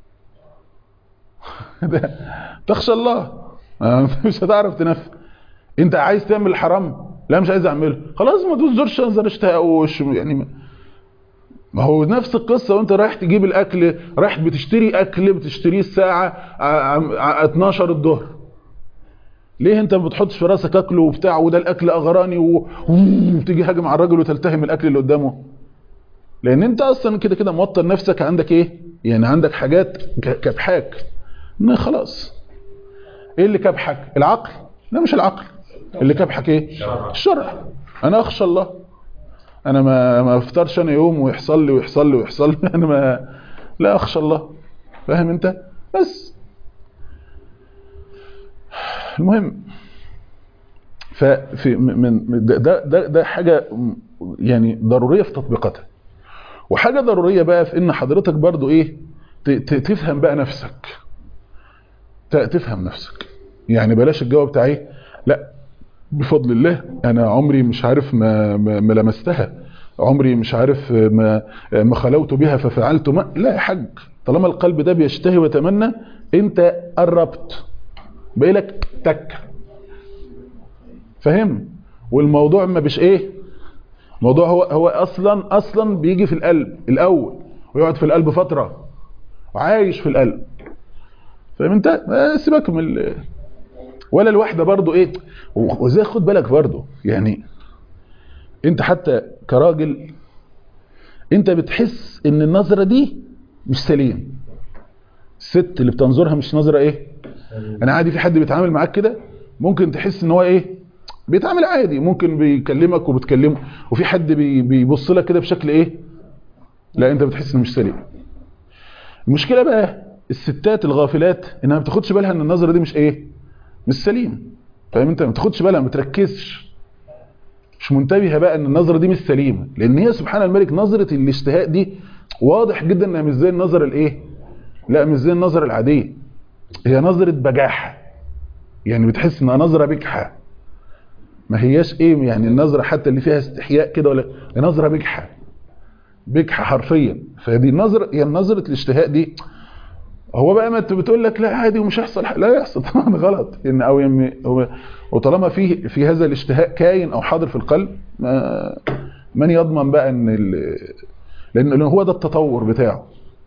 ده تخشى الله آه، مش هتعرف تنفذ انت عايز تعمل الحرام لا مش عايز اعمله خلاص ما تزورش انظر اشتهاء وش يعني ما- ما هو نفس القصة وانت رايح تجيب الاكل رايح بتشتري اكل بتشتريه الساعة ع- ع- 12 الظهر ليه انت ما بتحطش في راسك اكل وبتاع وده الاكل اغراني و- وتيجي هاجم على الراجل وتلتهم الاكل اللي قدامه لان انت اصلا كده كده موطن نفسك عندك ايه يعني عندك حاجات ك- كبحاك ما خلاص ايه اللي كبحك العقل لا مش العقل اللي كبحك ايه الشرع انا اخشى الله انا ما ما افطرش انا يوم ويحصل لي ويحصل لي ويحصل لي انا ما لا اخشى الله فاهم انت بس المهم ففي من من- ده ده ده, ده حاجه يعني ضروريه في تطبيقاتها وحاجه ضروريه بقى في ان حضرتك برضو ايه ت- ت- تفهم بقى نفسك ت- تفهم نفسك يعني بلاش الجواب بتاع ايه لا بفضل الله انا عمري مش عارف ما ما, ما لمستها عمري مش عارف ما ما خلوت بها ففعلت ما لا يا حاج طالما القلب ده بيشتهي ويتمنى انت قربت باقي لك تك فاهم والموضوع ما بيش ايه الموضوع هو هو اصلا اصلا بيجي في القلب الاول ويقعد في القلب فتره وعايش في القلب فاهم انت ما سيبك من ال- ولا الواحده برضو ايه وزي خد بالك برضو يعني انت حتى كراجل انت بتحس ان النظره دي مش سليم الست اللي بتنظرها مش نظره ايه انا عادي في حد بيتعامل معاك كده ممكن تحس ان هو ايه بيتعامل عادي ممكن بيكلمك وبتكلمه وفي حد بي- بيبص لك كده بشكل ايه لا انت بتحس انه مش سليم المشكله بقى الستات الغافلات انها ما بتاخدش بالها ان النظره دي مش ايه مش سليم فاهم انت ما بتاخدش بالها ما بتركزش مش منتبهه بقى ان النظره دي مش سليمه لان هي سبحان الملك نظره الاشتهاء دي واضح جدا انها مش زي النظره الايه لا مش زي النظره العاديه هي نظره بجاحه يعني بتحس انها نظره بجحه ما هياش ايه يعني النظره حتى اللي فيها استحياء كده ولا هي نظره بجحه بجح حرفيا فدي نظره هي نظره الاشتهاء دي هو بقى ما انت بتقول لك لا عادي ومش هيحصل حاجة. لا يحصل طبعا غلط ان او يم هو وطالما في في هذا الاشتهاء كاين او حاضر في القلب ما من يضمن بقى ان ال- لان لأن هو ده التطور بتاعه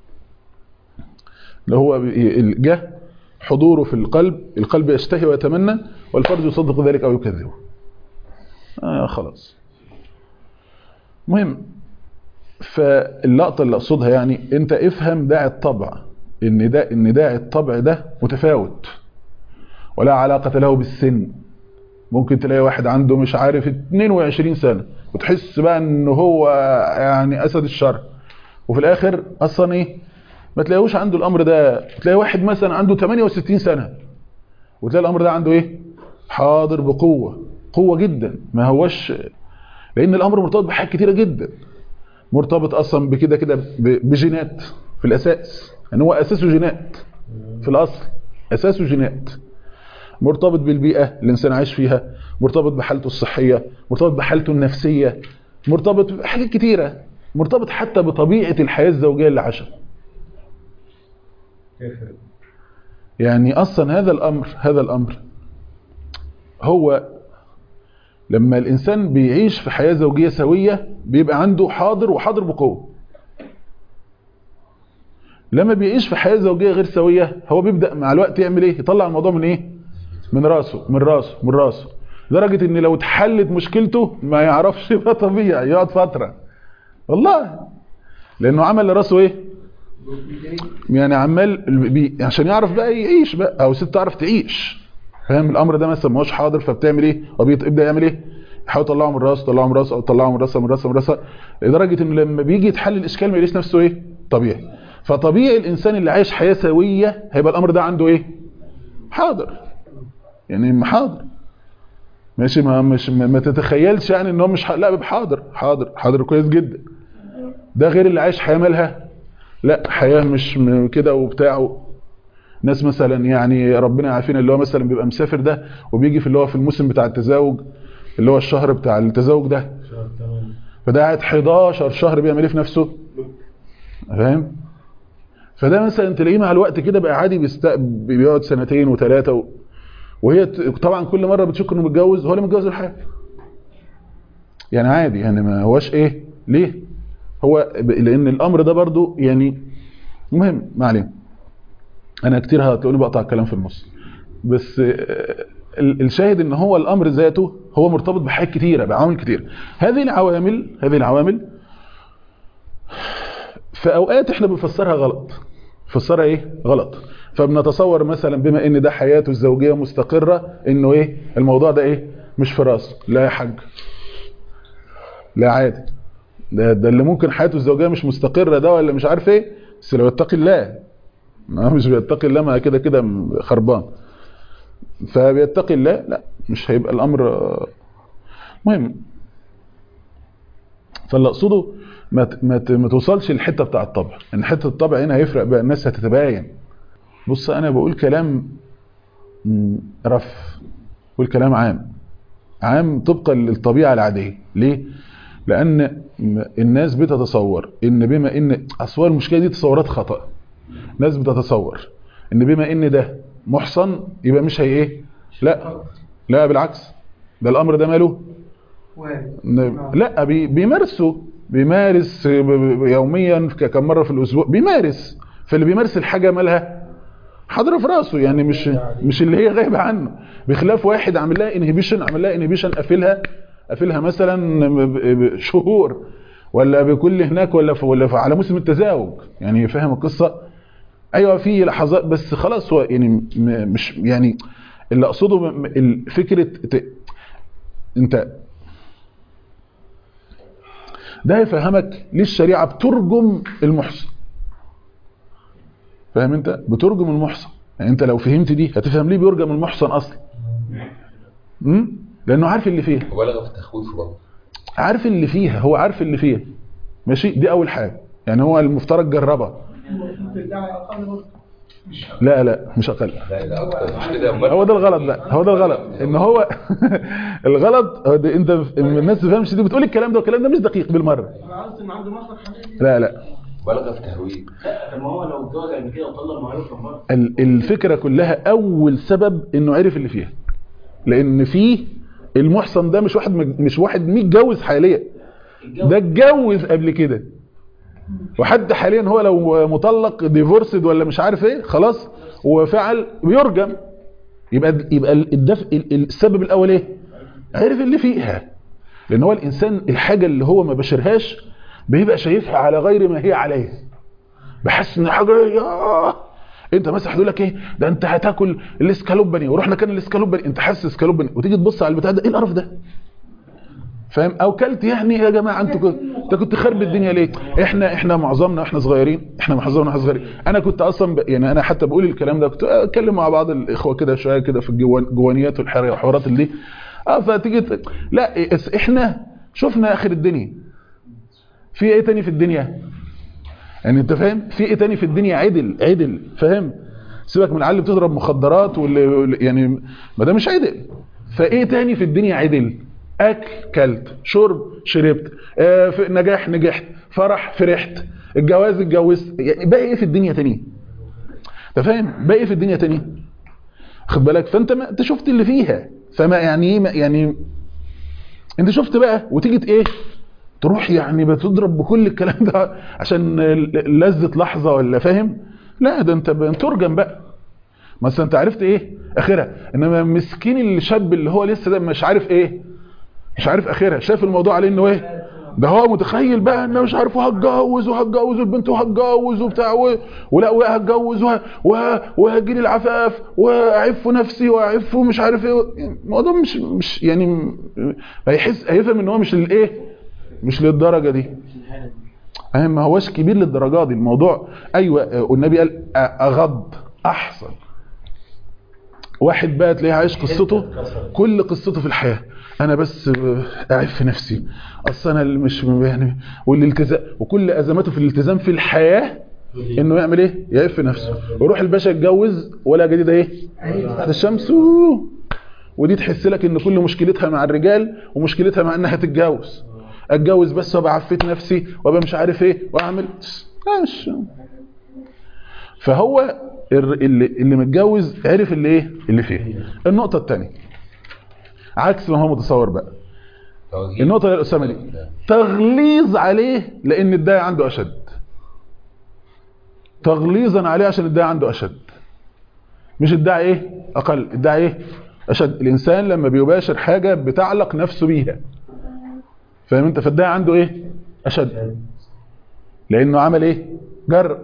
اللي هو بي- ال- جه حضوره في القلب القلب يشتهي ويتمنى والفرد يصدق ذلك او يكذبه آه خلاص مهم فاللقطه اللي اقصدها يعني انت افهم داعي الطبع ان ده ان داعي الطبع ده متفاوت ولا علاقه له بالسن ممكن تلاقي واحد عنده مش عارف 22 سنه وتحس بقى ان هو يعني اسد الشر وفي الاخر اصلا ايه ما تلاقيهوش عنده الامر ده تلاقي واحد مثلا عنده 68 سنه وتلاقي الامر ده عنده ايه حاضر بقوه قوه جدا ما هوش لان الامر مرتبط بحاجات كتيره جدا مرتبط اصلا بكده كده ب- بجينات في الاساس يعني هو اساسه جينات في الاصل اساسه جينات مرتبط بالبيئه اللي الانسان عايش فيها مرتبط بحالته الصحيه مرتبط بحالته النفسيه مرتبط بحاجات كتيره مرتبط حتى بطبيعه الحياه الزوجيه اللي عاشها يعني اصلا هذا الامر هذا الامر هو لما الانسان بيعيش في حياه زوجيه سويه بيبقى عنده حاضر وحاضر بقوه لما بيعيش في حياه زوجيه غير سويه هو بيبدا مع الوقت يعمل ايه يطلع الموضوع من ايه من راسه من راسه من راسه لدرجه ان لو اتحلت مشكلته ما يعرفش ده طبيعي يقعد فتره والله لانه عمل لراسه ايه يعني عمال بي عشان يعرف بقى يعيش بقى او ست تعرف تعيش فاهم الامر ده مثلا ما هوش حاضر فبتعمل ايه وبيبدا يعمل ايه يحاول يطلعه من راسه يطلعه من راسه او يطلعه من راسه من راسه من راسه لدرجه انه لما بيجي يتحل الاشكال ما يلاقيش نفسه ايه طبيعي فطبيعي الانسان اللي عايش حياه سويه هيبقى الامر ده عنده ايه حاضر يعني حاضر ماشي ما مش ما, ما تتخيلش يعني ان هو مش ح... لا بيبقى حاضر حاضر حاضر كويس جدا ده غير اللي عايش حياه مالها لا حياه مش م- كده وبتاع ناس مثلا يعني ربنا يعافينا اللي هو مثلا بيبقى مسافر ده وبيجي في اللي هو في الموسم بتاع التزاوج اللي هو الشهر بتاع التزاوج ده فده قاعد 11 شهر بيعمل ايه في نفسه فاهم فده مثلا تلاقيه مع الوقت كده بقى عادي بيست... بيقعد سنتين وثلاثه و... وهي ت- طبعا كل مره بتشك انه متجوز هو اللي متجوز الحياه يعني عادي يعني ما هوش ايه ليه هو ب- لان الامر ده برضو يعني مهم ما علينا انا كتير هتلاقوني بقطع الكلام في النص بس آه، ال- الشاهد ان هو الامر ذاته هو مرتبط بحاجات كتيره بعوامل كتيره هذه العوامل هذه العوامل في اوقات احنا بنفسرها غلط فسرها ايه غلط فبنتصور مثلا بما ان ده حياته الزوجيه مستقره انه ايه الموضوع ده ايه مش في راسه لا يا حاج لا عادي ده ده اللي ممكن حياته الزوجيه مش مستقره ده ولا مش عارف ايه بس لو يتقي الله ما هو مش بيتقي الله ما كده كده خربان فبيتقي الله لا مش هيبقى الامر آه، مهم فاللي اقصده ما ت- ما ت- ما توصلش الحته بتاع الطبع ان حته الطبع هنا هيفرق بقى الناس هتتباين بص انا بقول كلام مم، رف بقول كلام عام عام طبقا للطبيعه العاديه ليه لان م- الناس بتتصور ان بما ان اصل المشكله دي تصورات خطا ناس بتتصور ان بما ان ده محصن يبقى مش هي ايه لا لا بالعكس ده الامر ده ماله وارد ن- لا بي- بيمارسوا بيمارس ب- ب- يوميا ك- كم مره في الاسبوع بيمارس فاللي بيمارس الحاجه مالها حاضره في راسه يعني مش مش اللي هي غايبه عنه بخلاف واحد عامل لها انهبيشن عامل لها انهبيشن قافلها قافلها مثلا ب- ب- شهور ولا بكل هناك ولا في ولا في على موسم التزاوج يعني فاهم القصه ايوه في لحظات بس خلاص هو يعني م- مش يعني اللي اقصده م- م- ال- فكره ت- انت ده يفهمك ليه الشريعه بترجم المحصن فاهم انت بترجم المحصن يعني انت لو فهمت دي هتفهم ليه بيرجم المحصن اصلا امم لانه عارف اللي فيها مبالغه في التخويف برضه عارف اللي فيها هو عارف اللي فيها ماشي دي اول حاجه يعني هو المفترض جربها المفروض الداعي اقل برضه لا لا مش اقل لا لا اكتر مش كده امال هو ده الغلط بقى هو ده الغلط ان هو الغلط هو ده انت الناس ما تفهمش دي بتقول الكلام ده والكلام ده مش دقيق بالمره انا قصدي ان عنده مخرج حقيقي لا لا بلغ في تهويل لا طب ما هو لو اتجوز قبل كده وطلق ما هيخرج برضه ال- الفكره كلها اول سبب انه عرف اللي فيها لان فيه المحصن ده مش واحد مج- مش واحد متجوز حاليا ده اتجوز قبل كده وحد حاليا هو لو مطلق ديفورسد ولا مش عارف ايه خلاص وفعل بيرجم يبقى يبقى الدف... ال- السبب الاول ايه عرف اللي فيها لان هو الانسان الحاجه اللي هو ما بشرهاش بيبقى شايفها على غير ما هي عليه بحس ان حاجه ياه انت مثلا هتقول لك ايه ده انت هتاكل الاسكالوباني ورحنا كان الاسكالوباني انت حاسس اسكالوباني وتيجي تبص على البتاع ده ايه القرف ده فاهم او كلت يعني يا جماعه انتوا كنت انت كنت خرب الدنيا ليه احنا احنا معظمنا احنا صغيرين احنا معظمنا احنا صغيرين انا كنت اصلا ب... يعني انا حتى بقول الكلام ده كنت اتكلم مع بعض الاخوه كده شويه كده في الجوان... جوانيات والحريه والحوارات اللي دي اه فتيجي ت- لا إس- احنا شفنا اخر الدنيا في ايه تاني في الدنيا يعني انت فاهم في ايه تاني في الدنيا عدل عدل فاهم سيبك من العيال اللي بتضرب مخدرات واللي واللي- يعني ما ده مش عدل فايه تاني في الدنيا عدل اكل كلت شرب شربت آه في نجاح نجحت فرح فرحت الجواز اتجوزت يعني باقي ايه في الدنيا تاني انت فاهم باقي ايه في الدنيا تاني خد بالك فانت ما انت شفت اللي فيها فما يعني ايه ما- يعني انت شفت بقى وتيجي ت- ايه تروح يعني بتضرب بكل الكلام ده عشان ل- لذة لحظة ولا فاهم لا ده انت بترجم بقى مثلا انت عرفت ايه اخرها انما مسكين الشاب اللي هو لسه ده مش عارف ايه مش عارف اخرها شايف الموضوع عليه انه ايه ده هو متخيل بقى انه مش عارف وهتجوز وهتجوز البنت وهتجوز وبتاع و- ولا وهتجوز وه- وه- وهجيلي العفاف واعف نفسي واعف مش عارف ايه الموضوع مش مش يعني م- هيحس هيفهم ان هو مش الايه مش للدرجه دي فاهم ما هوش كبير للدرجه دي الموضوع ايوه آه، والنبي قال أ- اغض احسن واحد بقى تلاقيه عايش قصته كل قصته في الحياه انا بس آه، اعف نفسي اصل انا اللي مش يعني والالتزام وكل ازماته في الالتزام في الحياه انه يعمل ايه يعف نفسه ويروح الباشا يتجوز ولا جديده ايه تحت الشمس أوه. ودي تحس لك ان كل مشكلتها مع الرجال ومشكلتها مع انها تتجوز اتجوز بس وابقى عفيت نفسي وابقى مش عارف ايه واعمل لا مش فهو الر- اللي, اللي متجوز عرف اللي ايه اللي فيه النقطه الثانيه عكس ما هو متصور بقى توجيه. النقطه اللي الاسامه دي تغليظ عليه لان الداعي عنده اشد تغليظا عليه عشان الداعي عنده اشد مش الداعي ايه اقل الداعي ايه اشد الانسان لما بيباشر حاجه بتعلق نفسه بيها فاهم انت فالداعي عنده ايه اشد لانه عمل ايه جرب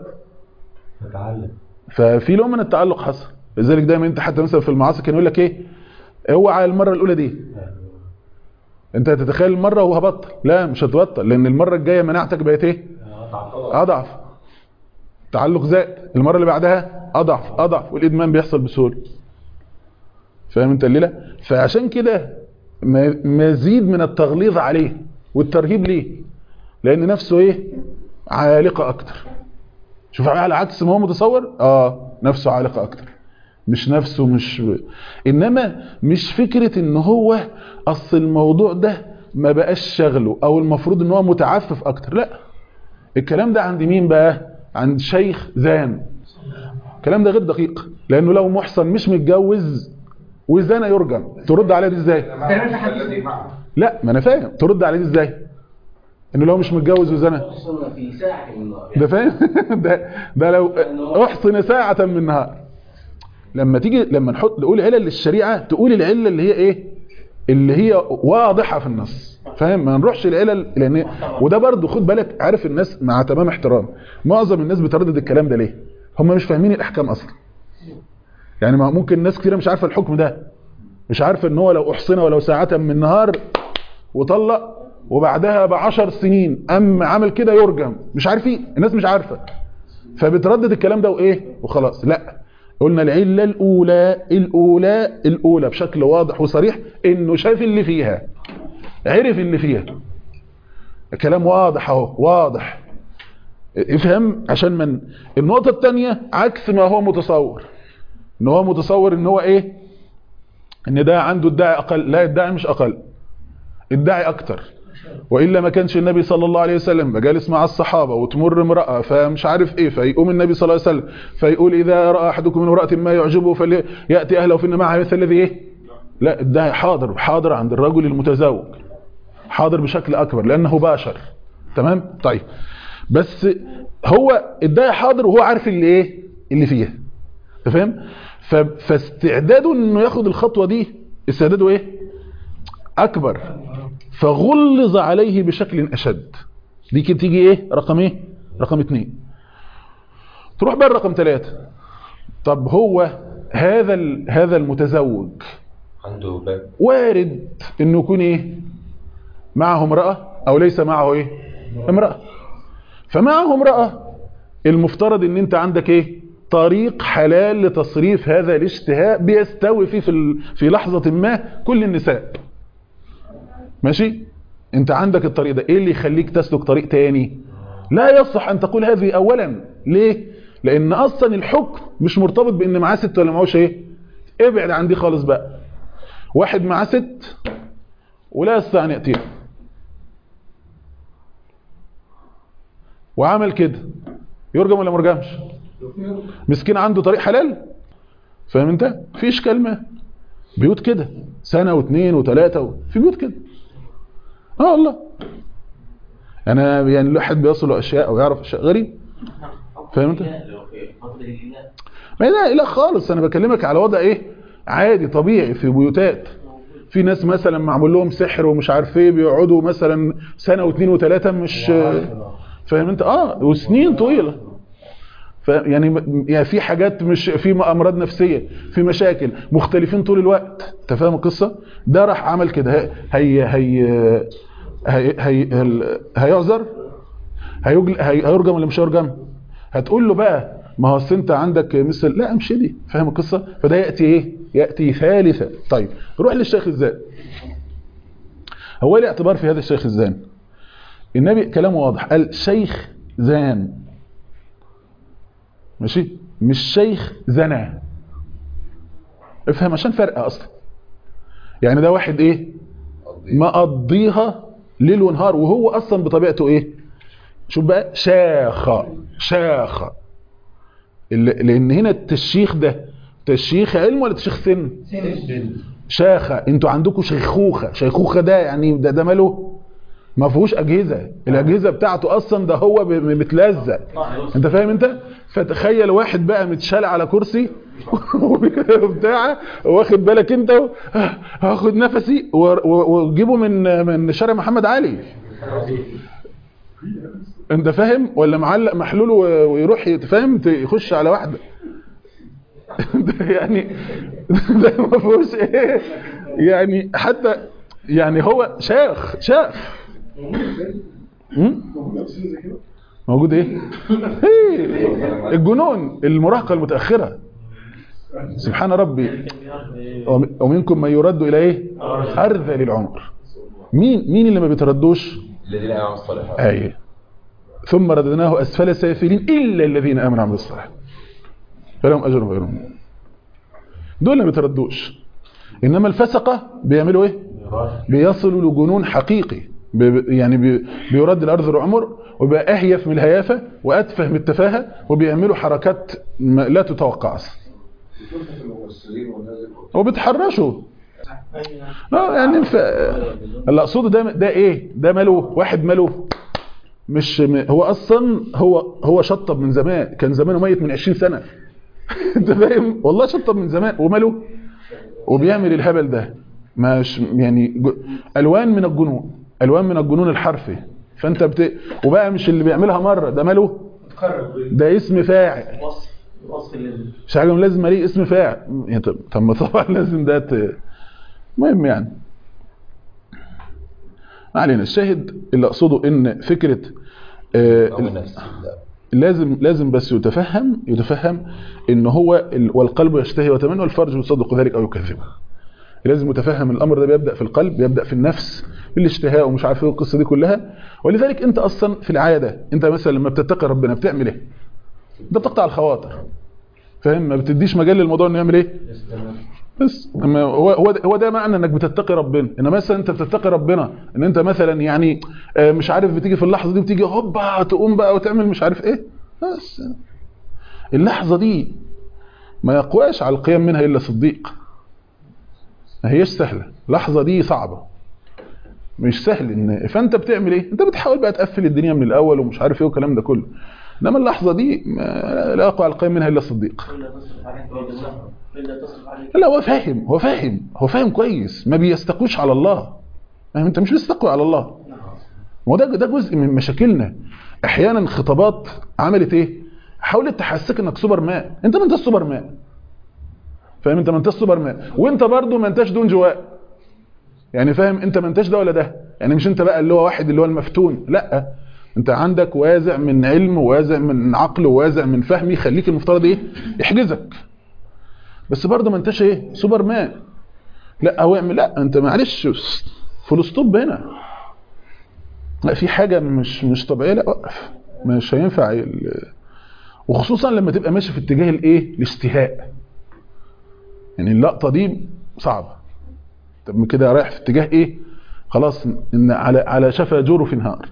ففي نوع من التعلق حصل لذلك دايما انت حتى مثلا في المعاصي كان يقول لك ايه اوعى المره الاولى دي انت هتتخيل المره وهبطل لا مش هتبطل لان المره الجايه مناعتك بقت ايه اضعف تعلق زائد المره اللي بعدها اضعف اضعف والادمان بيحصل بسهوله فاهم انت الليله فعشان كده م- مزيد من التغليظ عليه والترهيب ليه لان نفسه ايه عالقه اكتر شوف على عكس ما هو متصور اه نفسه عالقه اكتر مش نفسه مش انما مش فكره ان هو اصل الموضوع ده ما بقاش شغله او المفروض ان هو متعفف اكتر لا الكلام ده عند مين بقى عند شيخ زان الكلام ده غير دقيق لانه لو محصن مش متجوز وزنا يرجم ترد عليه دي ازاي لا ما انا فاهم ترد عليه دي ازاي انه لو مش متجوز وزنا خصوصا في ساعة من النهار ده فاهم ده ده لو احصن ساعة من النهار لما تيجي لما نحط نقول علل للشريعة تقول العلة اللي هي ايه اللي هي واضحة في النص فاهم ما نروحش العلل لان وده برضو خد بالك عارف الناس مع تمام احترام معظم الناس بتردد الكلام ده ليه هم مش فاهمين الاحكام اصلا يعني ما- ممكن ناس كتير مش عارفه الحكم ده مش عارفه ان هو لو احصن ولو ساعة من النهار وطلق وبعدها بعشر سنين ام عمل كده يرجم مش عارفين الناس مش عارفه فبتردد الكلام ده وايه وخلاص لا قلنا العله الاولى الاولى الاولى بشكل واضح وصريح انه شاف اللي فيها عرف اللي فيها الكلام واضح اهو واضح افهم عشان من النقطة الثانية عكس ما هو متصور ان هو متصور ان هو ايه ان ده عنده ادعي اقل لا ادعي مش اقل ادعي اكتر والا ما كانش النبي صلى الله عليه وسلم جالس مع الصحابه وتمر امراه فمش عارف ايه فيقوم النبي صلى الله عليه وسلم فيقول اذا راى احدكم من امراه ما يعجبه فلياتي اهله فان معها مثل الذي ايه لا ادعي حاضر حاضر عند الرجل المتزوج حاضر بشكل اكبر لانه باشر تمام طيب بس هو ادعي حاضر وهو عارف اللي ايه اللي فيها انت فاهم ف- فاستعداده انه ياخد الخطوه دي استعداده ايه اكبر فغلظ عليه بشكل اشد دي كده تيجي ايه رقم ايه رقم اتنين تروح بقى رقم ثلاثة طب هو هذا ال- هذا المتزوج عنده باب وارد انه يكون ايه معه امرأة او ليس معه ايه امرأة فمعه امرأة المفترض ان انت عندك ايه طريق حلال لتصريف هذا الاشتهاء بيستوي فيه في, ال- في لحظة ما كل النساء ماشي انت عندك الطريق ده ايه اللي يخليك تسلك طريق تاني لا يصح ان تقول هذه اولا ليه لان اصلا الحكم مش مرتبط بان معاه ست ولا معهوش ايه ابعد عن دي خالص بقى واحد معاه ست ولا يستطيع ان ياتيها وعمل كده يرجم ولا مرجمش مسكين عنده طريق حلال فاهم انت في اشكال ما بيوت كده سنه واثنين وثلاثه و... في بيوت كده اه والله انا يعني الواحد بيصل له اشياء او يعرف اشياء غريب فاهم انت لو في فترة الإله ما لا لا خالص انا بكلمك على وضع ايه عادي طبيعي في بيوتات في ناس مثلا معمول لهم سحر ومش عارف ايه بيقعدوا مثلا سنه واثنين وثلاثه مش فاهم انت اه وسنين طويله ف يعني يعني في حاجات مش في امراض نفسيه في مشاكل مختلفين طول الوقت انت فاهم القصه ده راح عمل كده هي هي هي هي هي هيعذر هيجل هي- هيرجم ولا مش هيرجم هتقول له بقى ما هو أصل انت عندك مثل لا مش دي فاهم القصه فده ياتي ايه ياتي ثالثا طيب روح للشيخ الزان هو ليه اعتبار في هذا الشيخ الزان النبي كلامه واضح قال شيخ زان ماشي مش شيخ زنا افهم عشان فرق اصلا يعني ده واحد ايه مقضيها ليل ونهار وهو اصلا بطبيعته ايه شوف بقى شاخة شاخة ال- لان هنا التشيخ ده تشيخ علم ولا تشيخ سن شاخة انتوا عندكم شيخوخة شيخوخة ده يعني ده ده ماله ما فيهوش اجهزة الاجهزة بتاعته اصلا ده هو ب- متلزق انت فاهم انت فتخيل واحد بقى متشال على كرسي وبتاع واخد بالك انت هاخد نفسي و- و- وتجيبه من من شارع محمد علي انت فاهم ولا معلق محلول و- ويروح يتفهم يخش على واحده ده يعني ده ما فيهوش ايه يعني حتى يعني هو شاخ شاخ هم؟ موجود ايه إيه؟ الجنون المراهقه المتاخره سبحان ربي وم- ومنكم من يرد الى ايه ارذل العمر مين مين اللي ما بيتردوش الذين امنوا الصالحات ايه ثم رددناه اسفل سافلين الا الذين امنوا وعملوا الصالحات فلهم اجر غير ممنون دول ما بيتردوش انما الفسقه بيعملوا ايه بيصلوا لجنون حقيقي بي- بي- يعني بي- بيرد الارض العمر وبقى اهيف من الهيافه واتفه من التفاهه وبيعملوا حركات ما- لا تتوقع اصلا وبيتحرشوا اه يعني ف... اللي اقصده ده ده ايه ده ماله واحد ماله مش م... هو اصلا هو هو شطب من زمان كان زمانه ميت من 20 سنه انت فاهم والله شطب من زمان وماله وبيعمل الهبل ده مش يعني ج... الوان من الجنون الوان من الجنون الحرفي فانت بت... وبقى مش اللي بيعملها مره ده ماله ده اسم فاعل وصف وصف لل مش حاجه لازم ليه اسم فاعل يعني طب طب ما طبعا لازم ده ت... المهم يعني ما علينا الشاهد اللي اقصده ان فكره آه، او النفس لا لازم لازم بس يتفهم يتفهم ان هو ال- والقلب يشتهي ويتمنى والفرج يصدق ذلك او يكذبه لازم متفهم الامر ده بيبدا في القلب بيبدا في النفس بالاشتهاء ومش عارف ايه القصه دي كلها ولذلك انت اصلا في العاده انت مثلا لما بتتقي ربنا بتعمل ايه انت بتقطع الخواطر فاهم ما بتديش مجال للموضوع انه يعمل ايه بس أما هو هو ده- هو ده معنى انك بتتقي ربنا ان مثلا انت بتتقي ربنا ان انت مثلا يعني آه، مش عارف بتيجي في اللحظه دي بتيجي هوبا تقوم بقى وتعمل مش عارف ايه بس اللحظه دي ما يقواش على القيام منها الا صديق ما هيش سهله اللحظه دي صعبه مش سهل ان فانت بتعمل ايه انت بتحاول بقى تقفل الدنيا من الاول ومش عارف ايه والكلام ده كله انما اللحظه دي ما لا يقوى على القيام منها الا صديق إلا تصرف عليك وجه الله إلا تصرف عليك لا هو فاهم هو فاهم هو فاهم كويس ما بيستقوش على الله فاهم انت مش بتستقوي على الله هو ده ده جزء من مشاكلنا احيانا خطابات عملت ايه حاولت تحسسك انك سوبر مان انت ما انتش سوبر مان فاهم انت ما انتش سوبر مان وانت برضو ما انتش دون جواء يعني فاهم انت ما انتش ده ولا ده يعني مش انت بقى اللي هو واحد اللي هو المفتون لا انت عندك وازع من علم ووازع من عقل ووازع من فهم يخليك المفترض ايه يحجزك بس برضه ما انتش ايه سوبر مان لا او اعمل لا انت معلش فول ستوب هنا لا في حاجه مش مش طبيعيه لا وقف مش هينفع ال- وخصوصا لما تبقى ماشي في اتجاه الايه الاستهاء يعني اللقطه دي صعبه طب كده رايح في اتجاه ايه خلاص ان على على شفا جرف نهار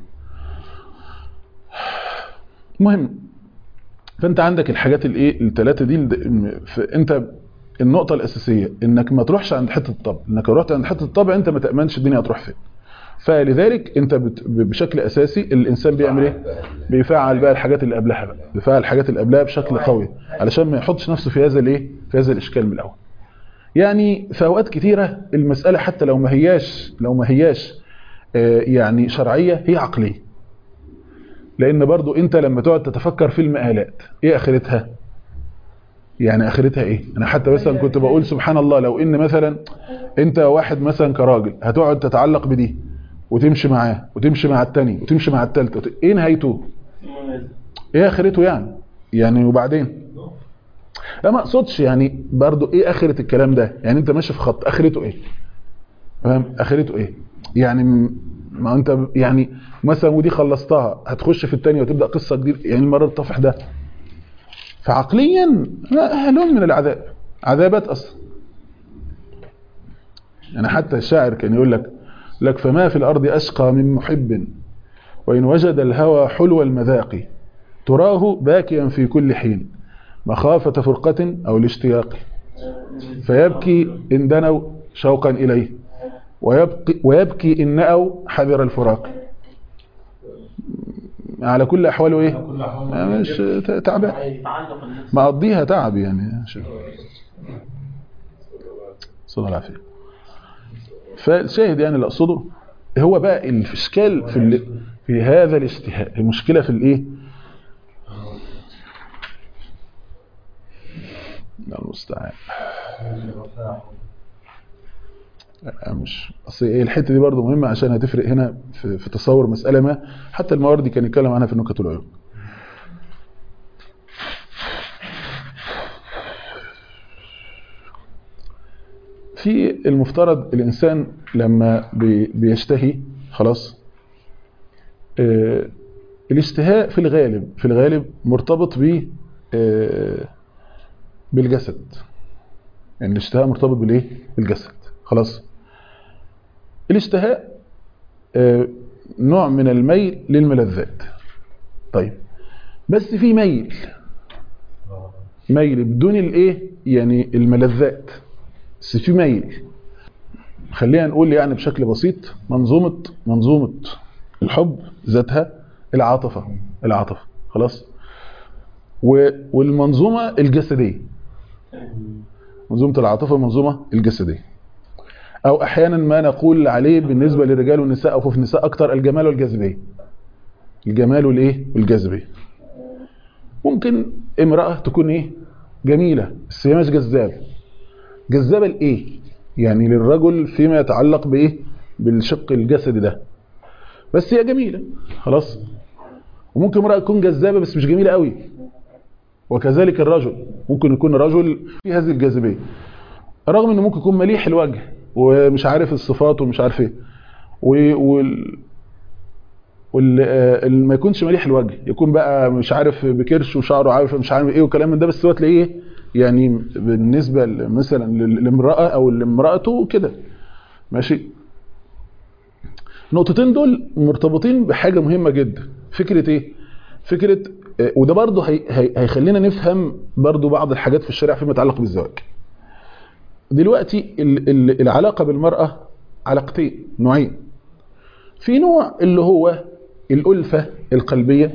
المهم فانت عندك الحاجات الايه الثلاثه دي الد- فانت النقطه الاساسيه انك ما تروحش عند حته الطبع انك لو رحت عند حته الطبع انت ما تامنش الدنيا هتروح فين فلذلك انت بت- بشكل اساسي الانسان بيعمل ايه بيفعل بقى الحاجات اللي قبلها بقى بيفعل الحاجات اللي قبلها بشكل قوي علشان ما يحطش نفسه في هذا الايه في هذا الاشكال من الاول يعني في اوقات كتيره المساله حتى لو ما هياش لو ما هياش آه، يعني شرعيه هي عقليه لان برضو انت لما تقعد تتفكر في المآلات ايه اخرتها يعني اخرتها ايه انا حتى مثلا كنت بقول سبحان الله لو ان مثلا انت واحد مثلا كراجل هتقعد تتعلق بدي وتمشي معاه وتمشي مع التاني وتمشي مع التالتة وت- ايه نهايته ايه اخرته يعني يعني وبعدين لا ما اقصدش يعني برضو ايه اخرة الكلام ده يعني انت ماشي في خط اخرته ايه فاهم اخرته ايه يعني م- ما انت ب- يعني مثلا ودي خلصتها هتخش في الثانيه وتبدا قصه جديده يعني المره الطفح ده فعقليا لا، اهلون من العذاب عذابات اصلا يعني حتى الشاعر كان يقول لك لك فما في الارض اشقى من محب وان وجد الهوى حلو المذاق تراه باكيا في كل حين مخافة فرقة أو الاشتياق فيبكي إن دنوا شوقا إليه ويبكي, ويبكي إن نأوا حذر الفراق على كل أحواله إيه مش تعبان يتعلق النفس مقضيها تعب يعني شوف. صلى الله العافية فالشاهد يعني اللي أقصده هو بقى الإشكال في ال... في هذا الاشتهاء المشكلة في الإيه الله المستعان لا، مش اصل ايه الحته دي برضو مهمه عشان هتفرق هنا في, في تصور مساله ما حتى المواردي كان يتكلم عنها في النكت والعيوب في المفترض الانسان لما بي- بيشتهي خلاص آه، الاشتهاء في الغالب في الغالب مرتبط ب آه، بالجسد يعني الاشتهاء مرتبط بالايه بالجسد خلاص الاشتهاء آه، نوع من الميل للملذات طيب بس في ميل ميل بدون الايه يعني الملذات بس في ميل خلينا نقول يعني بشكل بسيط منظومة منظومة الحب ذاتها العاطفة العاطفة خلاص و- والمنظومة الجسدية منظومة العاطفة المنظومة الجسدية أو أحيانا ما نقول عليه بالنسبة للرجال والنساء أو في النساء أكتر الجمال والجاذبية الجمال والإيه والجاذبية ممكن امرأة تكون إيه جميلة بس هي مش جذابة جذابة لإيه يعني للرجل فيما يتعلق بإيه بالشق الجسدي ده بس هي جميلة خلاص وممكن امرأة تكون جذابة بس مش جميلة قوي وكذلك الرجل ممكن يكون رجل في هذه الجاذبية رغم انه ممكن يكون مليح الوجه ومش عارف الصفات ومش عارف ايه و- وال وال آه، اللي ما يكونش مليح الوجه يكون بقى مش عارف بكرش وشعره عارف مش عارف ايه وكلام من ده بس هو تلاقيه يعني بالنسبه ل- مثلا لل- لامراه او لامراته كده ماشي النقطتين دول مرتبطين بحاجه مهمه جدا فكره ايه فكره آه، وده برضه هي هي هيخلينا نفهم برضه بعض الحاجات في الشريعه فيما يتعلق بالزواج دلوقتي ال- ال- العلاقه بالمراه علاقتين نوعين في نوع اللي هو الألفة القلبية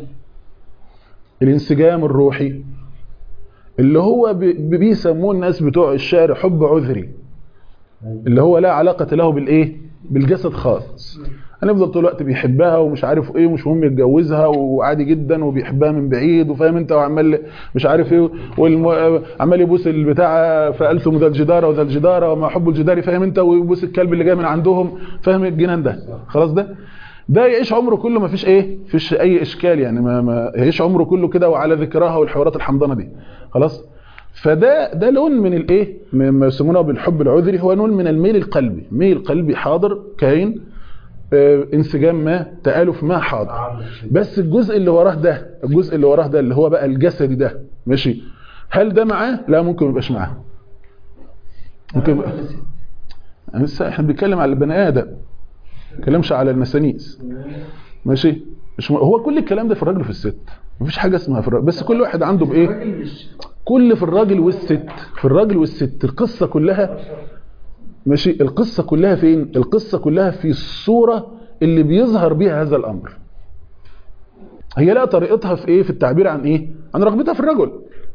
الانسجام الروحي اللي هو ب- ب- بيسموه الناس بتوع الشعر حب عذري اللي هو لا علاقة له بالإيه بالجسد خالص هنفضل طول الوقت بيحبها ومش عارف ايه ومش مهم يتجوزها وعادي جدا وبيحبها من بعيد وفاهم انت وعمال مش عارف ايه وعمال يبوس البتاع فقلتم ذا الجدار وذا الجدار وما حب الجدار فاهم انت ويبوس الكلب اللي جاي من عندهم فاهم الجنان ده خلاص ده ده يعيش عمره كله ما فيش ايه فيش اي اشكال يعني ما, ما يعيش عمره كله كده وعلى ذكراها والحوارات الحمضانه دي خلاص فده ده لون من الايه ما يسمونه بالحب العذري هو لون من الميل القلبي ميل قلبي حاضر كاين آه، انسجام ما تآلف ما حاضر بس الجزء اللي وراه ده الجزء اللي وراه ده اللي هو بقى الجسدي ده ماشي هل ده معاه لا ممكن ما يبقاش معاه ممكن يبقى- يعني لسه احنا بنتكلم على البني ادم ما بنتكلمش على المسانيس ماشي مش م... هو كل الكلام ده في الراجل وفي الست مفيش حاجه اسمها في الراجل بس كل واحد عنده بايه كل في الراجل والست في الراجل والست القصه كلها ماشي القصه كلها فين القصه كلها في الصوره اللي بيظهر بيها هذا الامر هي لها طريقتها في ايه في التعبير عن ايه عن رغبتها في الرجل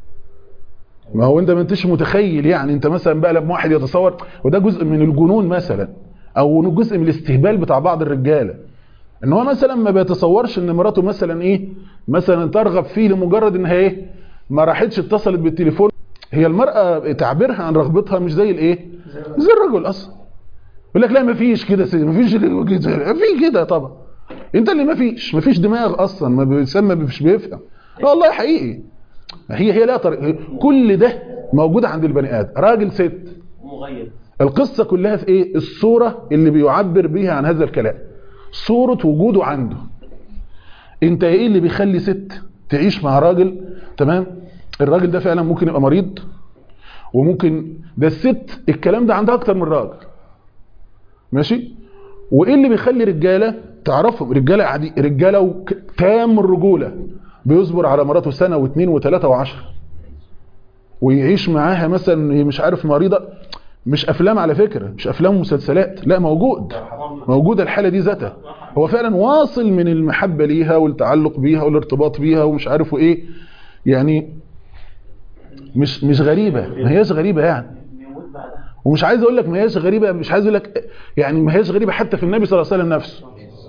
ما هو انت ما انتش متخيل يعني انت مثلا بقى لما واحد يتصور وده جزء من الجنون مثلا او جزء من الاستهبال بتاع بعض الرجاله ان هو مثلا ما بيتصورش ان مراته مثلا ايه مثلا ترغب فيه لمجرد انها ايه ما راحتش اتصلت بالتليفون هي المرأة تعبيرها عن رغبتها مش زي الايه زي الرجل اصلا يقول لك لا ما فيش كده سي- ما فيش كده في كده طبعا انت اللي ما فيش ما فيش دماغ اصلا ما بيسمى مش بيفهم لا والله حقيقي هي هي لا طريق كل ده موجود عند البني ادم راجل ست مغيب القصة كلها في ايه الصورة اللي بيعبر بيها عن هذا الكلام صورة وجوده عنده انت ايه اللي بيخلي ست تعيش مع راجل تمام الراجل ده فعلا ممكن يبقى مريض وممكن ده الست الكلام ده عندها اكتر من راجل ماشي وايه اللي بيخلي رجاله تعرفهم رجاله عادي رجاله وك- تام الرجوله بيصبر على مراته سنه واثنين وثلاثه وعشرة ويعيش معاها مثلا هي مش عارف مريضه مش افلام على فكره مش افلام ومسلسلات لا موجود موجوده الحاله دي ذاتها هو فعلا واصل من المحبه ليها والتعلق بيها والارتباط بيها ومش عارف ايه يعني مش مش غريبه ما هياش غريبه يعني ومش عايز اقول لك ما هياش غريبه مش عايز اقول لك يعني ما هياش غريبه حتى في النبي صلى الله عليه وسلم نفسه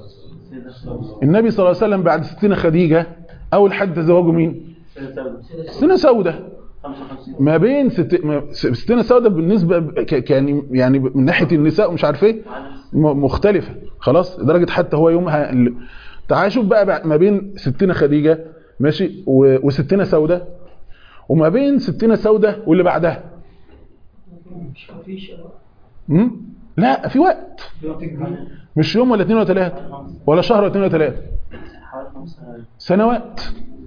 النبي صلى الله عليه وسلم بعد ستين خديجه اول حد تزوجه مين ستين سوده 55 ما بين ست... ما... ستين سوده بالنسبه ب- ك... كان يعني من ناحيه النساء ومش عارف ايه م... مختلفه خلاص لدرجه حتى هو يومها ال... تعال شوف بقى بع- ما بين ستين خديجه ماشي و... وستين سوده وما بين ستين سوده واللي بعدها مش مفيش امم لا في وقت وقت كبير مش يوم ولا اثنين ولا ثلاثه ولا شهر ولا اثنين ولا ثلاثه حوالي خمس سنوات سنوات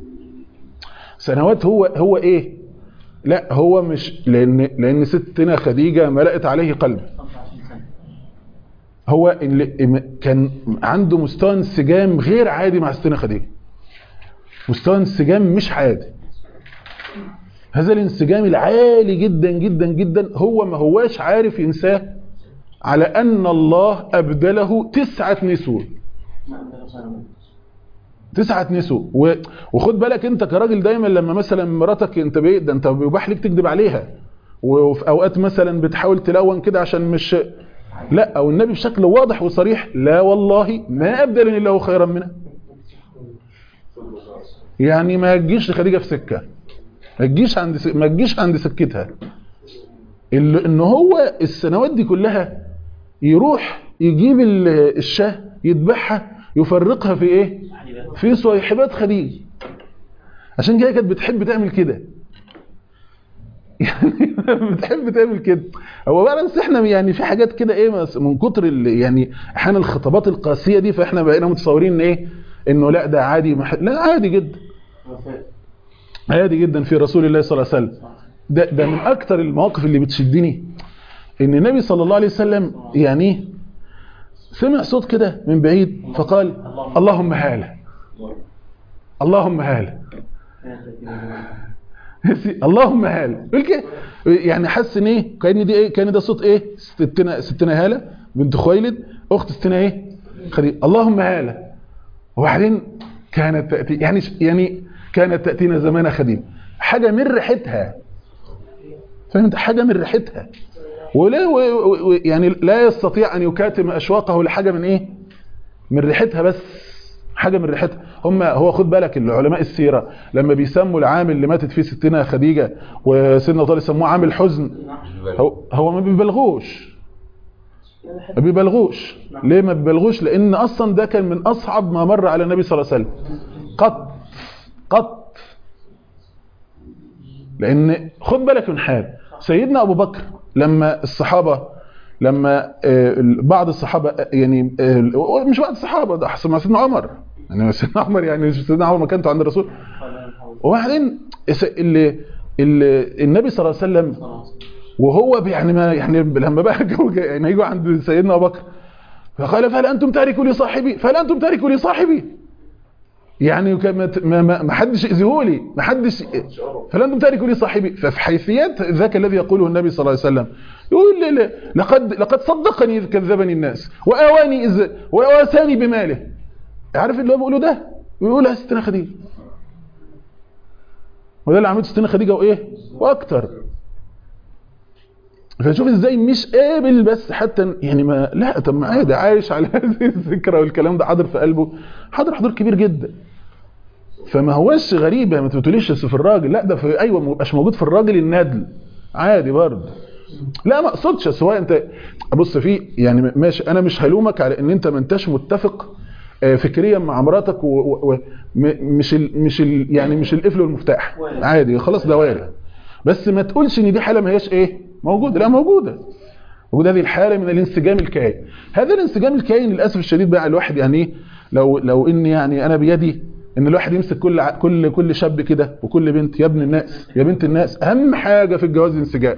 سنوات هو هو ايه لا هو مش لان لان ستنا خديجه ملأت عليه قلب 25 سنة هو اللي كان عنده مستوى انسجام غير عادي مع ستنا خديجه مستوى انسجام مش عادي هذا الانسجام العالي جدا جدا جدا هو ما هواش عارف ينساه على ان الله ابدله تسعه نسوه تسعة نسوء و... وخد بالك انت كراجل دايما لما مثلا مراتك انت بي... ده انت بيباح لك تكذب عليها وفي اوقات مثلا بتحاول تلون كده عشان مش لا او النبي بشكل واضح وصريح لا والله ما ابدلني الله خيرا منها يعني ما تجيش لخديجه في سكه ما تجيش عند س... ما تجيش عند سكتها ال... ان هو السنوات دي كلها يروح يجيب ال- الشاه يذبحها يفرقها في ايه في صيحبات خديجه عشان كده كانت بتحب تعمل كده يعني بتحب تعمل كده هو بقى بس احنا يعني في حاجات كده ايه مس- من كتر ال- يعني احيانا الخطابات القاسيه دي فاحنا بقينا متصورين ان ايه انه لا ده عادي مح... لا عادي جدا عادي جدا في رسول الله صلى الله عليه وسلم ده ده من اكتر المواقف اللي بتشدني ان النبي صلى الله عليه وسلم يعني سمع صوت كده من بعيد فقال اللهم هاله اللهم هاله اللهم هاله يقول كده يعني حس ان ايه كان دي ايه كان ده صوت ايه ستنا ستنا هاله بنت خويلد اخت ستنا ايه خديجه اللهم هاله وبعدين كانت تاتي يعني يعني كانت تاتينا زمان خديجه حاجه من ريحتها فهمت حاجه من ريحتها ولا و- و- و- يعني لا يستطيع ان يكاتم اشواقه لحاجه من ايه من ريحتها بس حاجه من ريحتها هم هو خد بالك العلماء السيره لما بيسموا العام اللي ماتت فيه ستنا خديجه وسيدنا طالب يسموه عام الحزن هو هو ما بيبالغوش ما بيبالغوش ليه ما بيبالغوش لان اصلا ده كان من اصعب ما مر على النبي صلى الله عليه وسلم قط قط لان خد بالك من حاجه سيدنا ابو بكر لما الصحابه لما آه، بعض الصحابه آه، يعني آه، مش بعض الصحابه ده حصل مع سيدنا عمر يعني سيدنا عمر يعني سيدنا عمر مكانته عند الرسول وبعدين الس- اللي اللي النبي صلى الله عليه وسلم وهو بي- يعني ما يعني لما بقى جو يعني يجوا عند سيدنا ابو بكر فقال فهل انتم تاركوا لي صاحبي فهل انتم تاركوا لي صاحبي يعني كان ما ما- ما ما حدش يأذيهولي ما حدش فلن انتم تاركوا لي صاحبي ففي حيثيات ذاك الذي يقوله النبي صلى الله عليه وسلم يقول لا لا لقد لقد صدقني اذ كذبني الناس واواني اذ واساني بماله عارف اللي هو بيقوله ده ويقولها ستنا خديجه وده اللي عملته ستنا خديجه وايه واكتر فشوف ازاي مش قابل بس حتى يعني ما لا طب ما عادي عايش على هذه الذكرى والكلام ده حاضر في قلبه حاضر حضور كبير جدا فما هوش غريبه ما تقوليش بس في الراجل لا ده في ايوه ما يبقاش موجود في الراجل الندل عادي برضه لا ما اقصدش سواء انت بص في يعني ماشي انا مش هلومك على ان انت ما انتش متفق آه، فكريا مع مراتك ومش ال مش ال يعني مش القفل والمفتاح عادي خلاص ده وارد بس ما تقولش ان دي حاله ما هياش ايه موجوده لا موجوده موجوده هذه الحاله من الانسجام الكائن هذا الانسجام الكائن للاسف الشديد بقى الواحد يعني ايه لو لو ان يعني انا بيدي ان الواحد يمسك كل ع- كل كل شاب كده وكل بنت يا ابن الناس يا بنت الناس اهم حاجه في الجواز الانسجام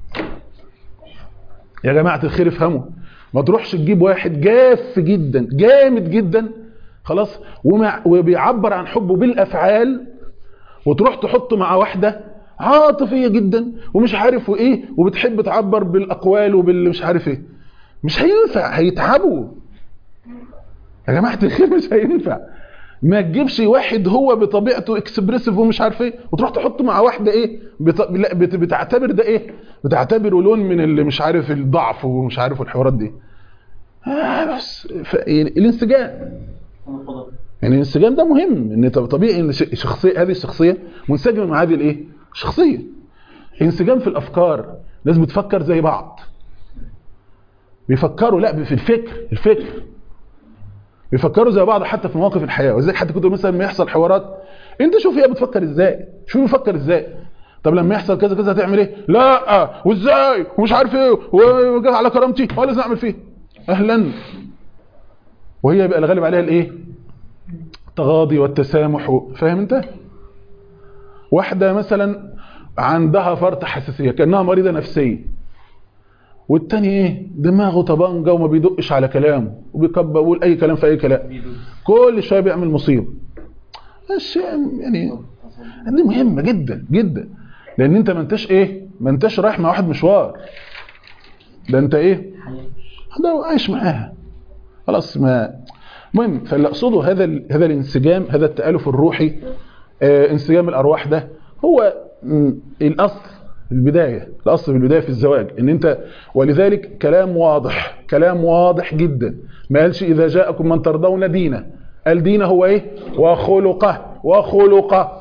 يا جماعه الخير افهموا ما تروحش تجيب واحد جاف جدا جامد جدا خلاص ومع وبيعبر عن حبه بالافعال وتروح تحطه مع واحده عاطفيه جدا ومش عارف وايه وبتحب تعبر بالاقوال وبالمش عارف ايه مش هينفع هيتعبوا يا جماعه الخير مش هينفع ما تجيبش واحد هو بطبيعته اكسبريسيف ومش عارف ايه وتروح تحطه مع واحده ايه بت... لا بت... بتعتبر ده ايه بتعتبره لون من اللي مش عارف الضعف ومش عارف الحوارات دي آه بس ف... يعني الانسجام يعني الانسجام ده مهم ان طب- طبيعي ان ش- شخصيه هذه الشخصيه منسجمه مع هذه الايه شخصيه انسجام في الافكار ناس بتفكر زي بعض بيفكروا لا في الفكر الفكر بيفكروا زي بعض حتى في مواقف الحياه ولذلك حتى كنت مثلا لما يحصل حوارات انت شوف هي بتفكر ازاي شوف بيفكر ازاي طب لما يحصل كذا كذا هتعمل ايه لا وازاي ومش عارف ايه وجه على كرامتي ولا لازم اعمل فيه اهلا وهي يبقى الغالب عليها الايه التغاضي والتسامح و- فاهم انت واحده مثلا عندها فرط حساسيه كانها مريضه نفسيه والتاني ايه دماغه طبنجه وما بيدقش على كلامه وبيكبر بيقول اي كلام في اي كلام كل شويه بيعمل مصيبه الشيء يعني دي مهمه جدا جدا لان انت ما انتش ايه ما انتش رايح مع واحد مشوار ده انت ايه ده عايش معاها خلاص ما المهم فاللي اقصده هذا ال- هذا الانسجام هذا التالف الروحي آه انسجام الارواح ده هو م، الاصل في البدايه الاصل في البدايه في الزواج ان انت ولذلك كلام واضح كلام واضح جدا ما قالش اذا جاءكم من ترضون دينه قال دينه هو ايه وخلقه وخلقه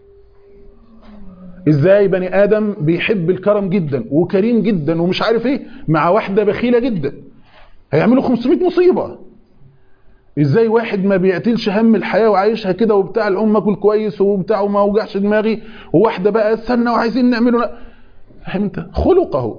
ازاي بني ادم بيحب الكرم جدا وكريم جدا ومش عارف ايه مع واحده بخيله جدا هيعملوا 500 مصيبه ازاي واحد ما بيعتلش هم الحياه وعايشها كده وبتاع الام اكل كويس وبتاع وما اوجعش دماغي وواحده بقى استنى وعايزين نعمله فاهم انت خلقه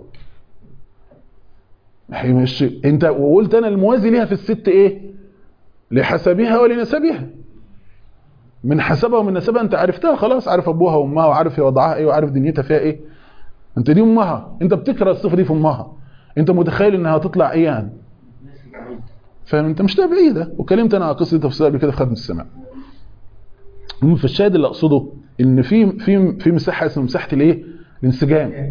هي مش انت وقلت انا الموازي ليها في الست ايه لحسبها ولنسبها من حسبها ومن نسبها انت عرفتها خلاص عارف ابوها وامها وعارف هي وضعها ايه وعارف دنيتها فيها ايه انت دي امها انت بتكره الصفه دي في امها انت متخيل انها هتطلع ايه يعني فاهم انت مش ده بعيده وكلمت انا على قصه تفسير قبل كده في خدمه السماء المهم في الشاهد اللي اقصده ان في في في مساحه اسمها مساحه الايه الانسجام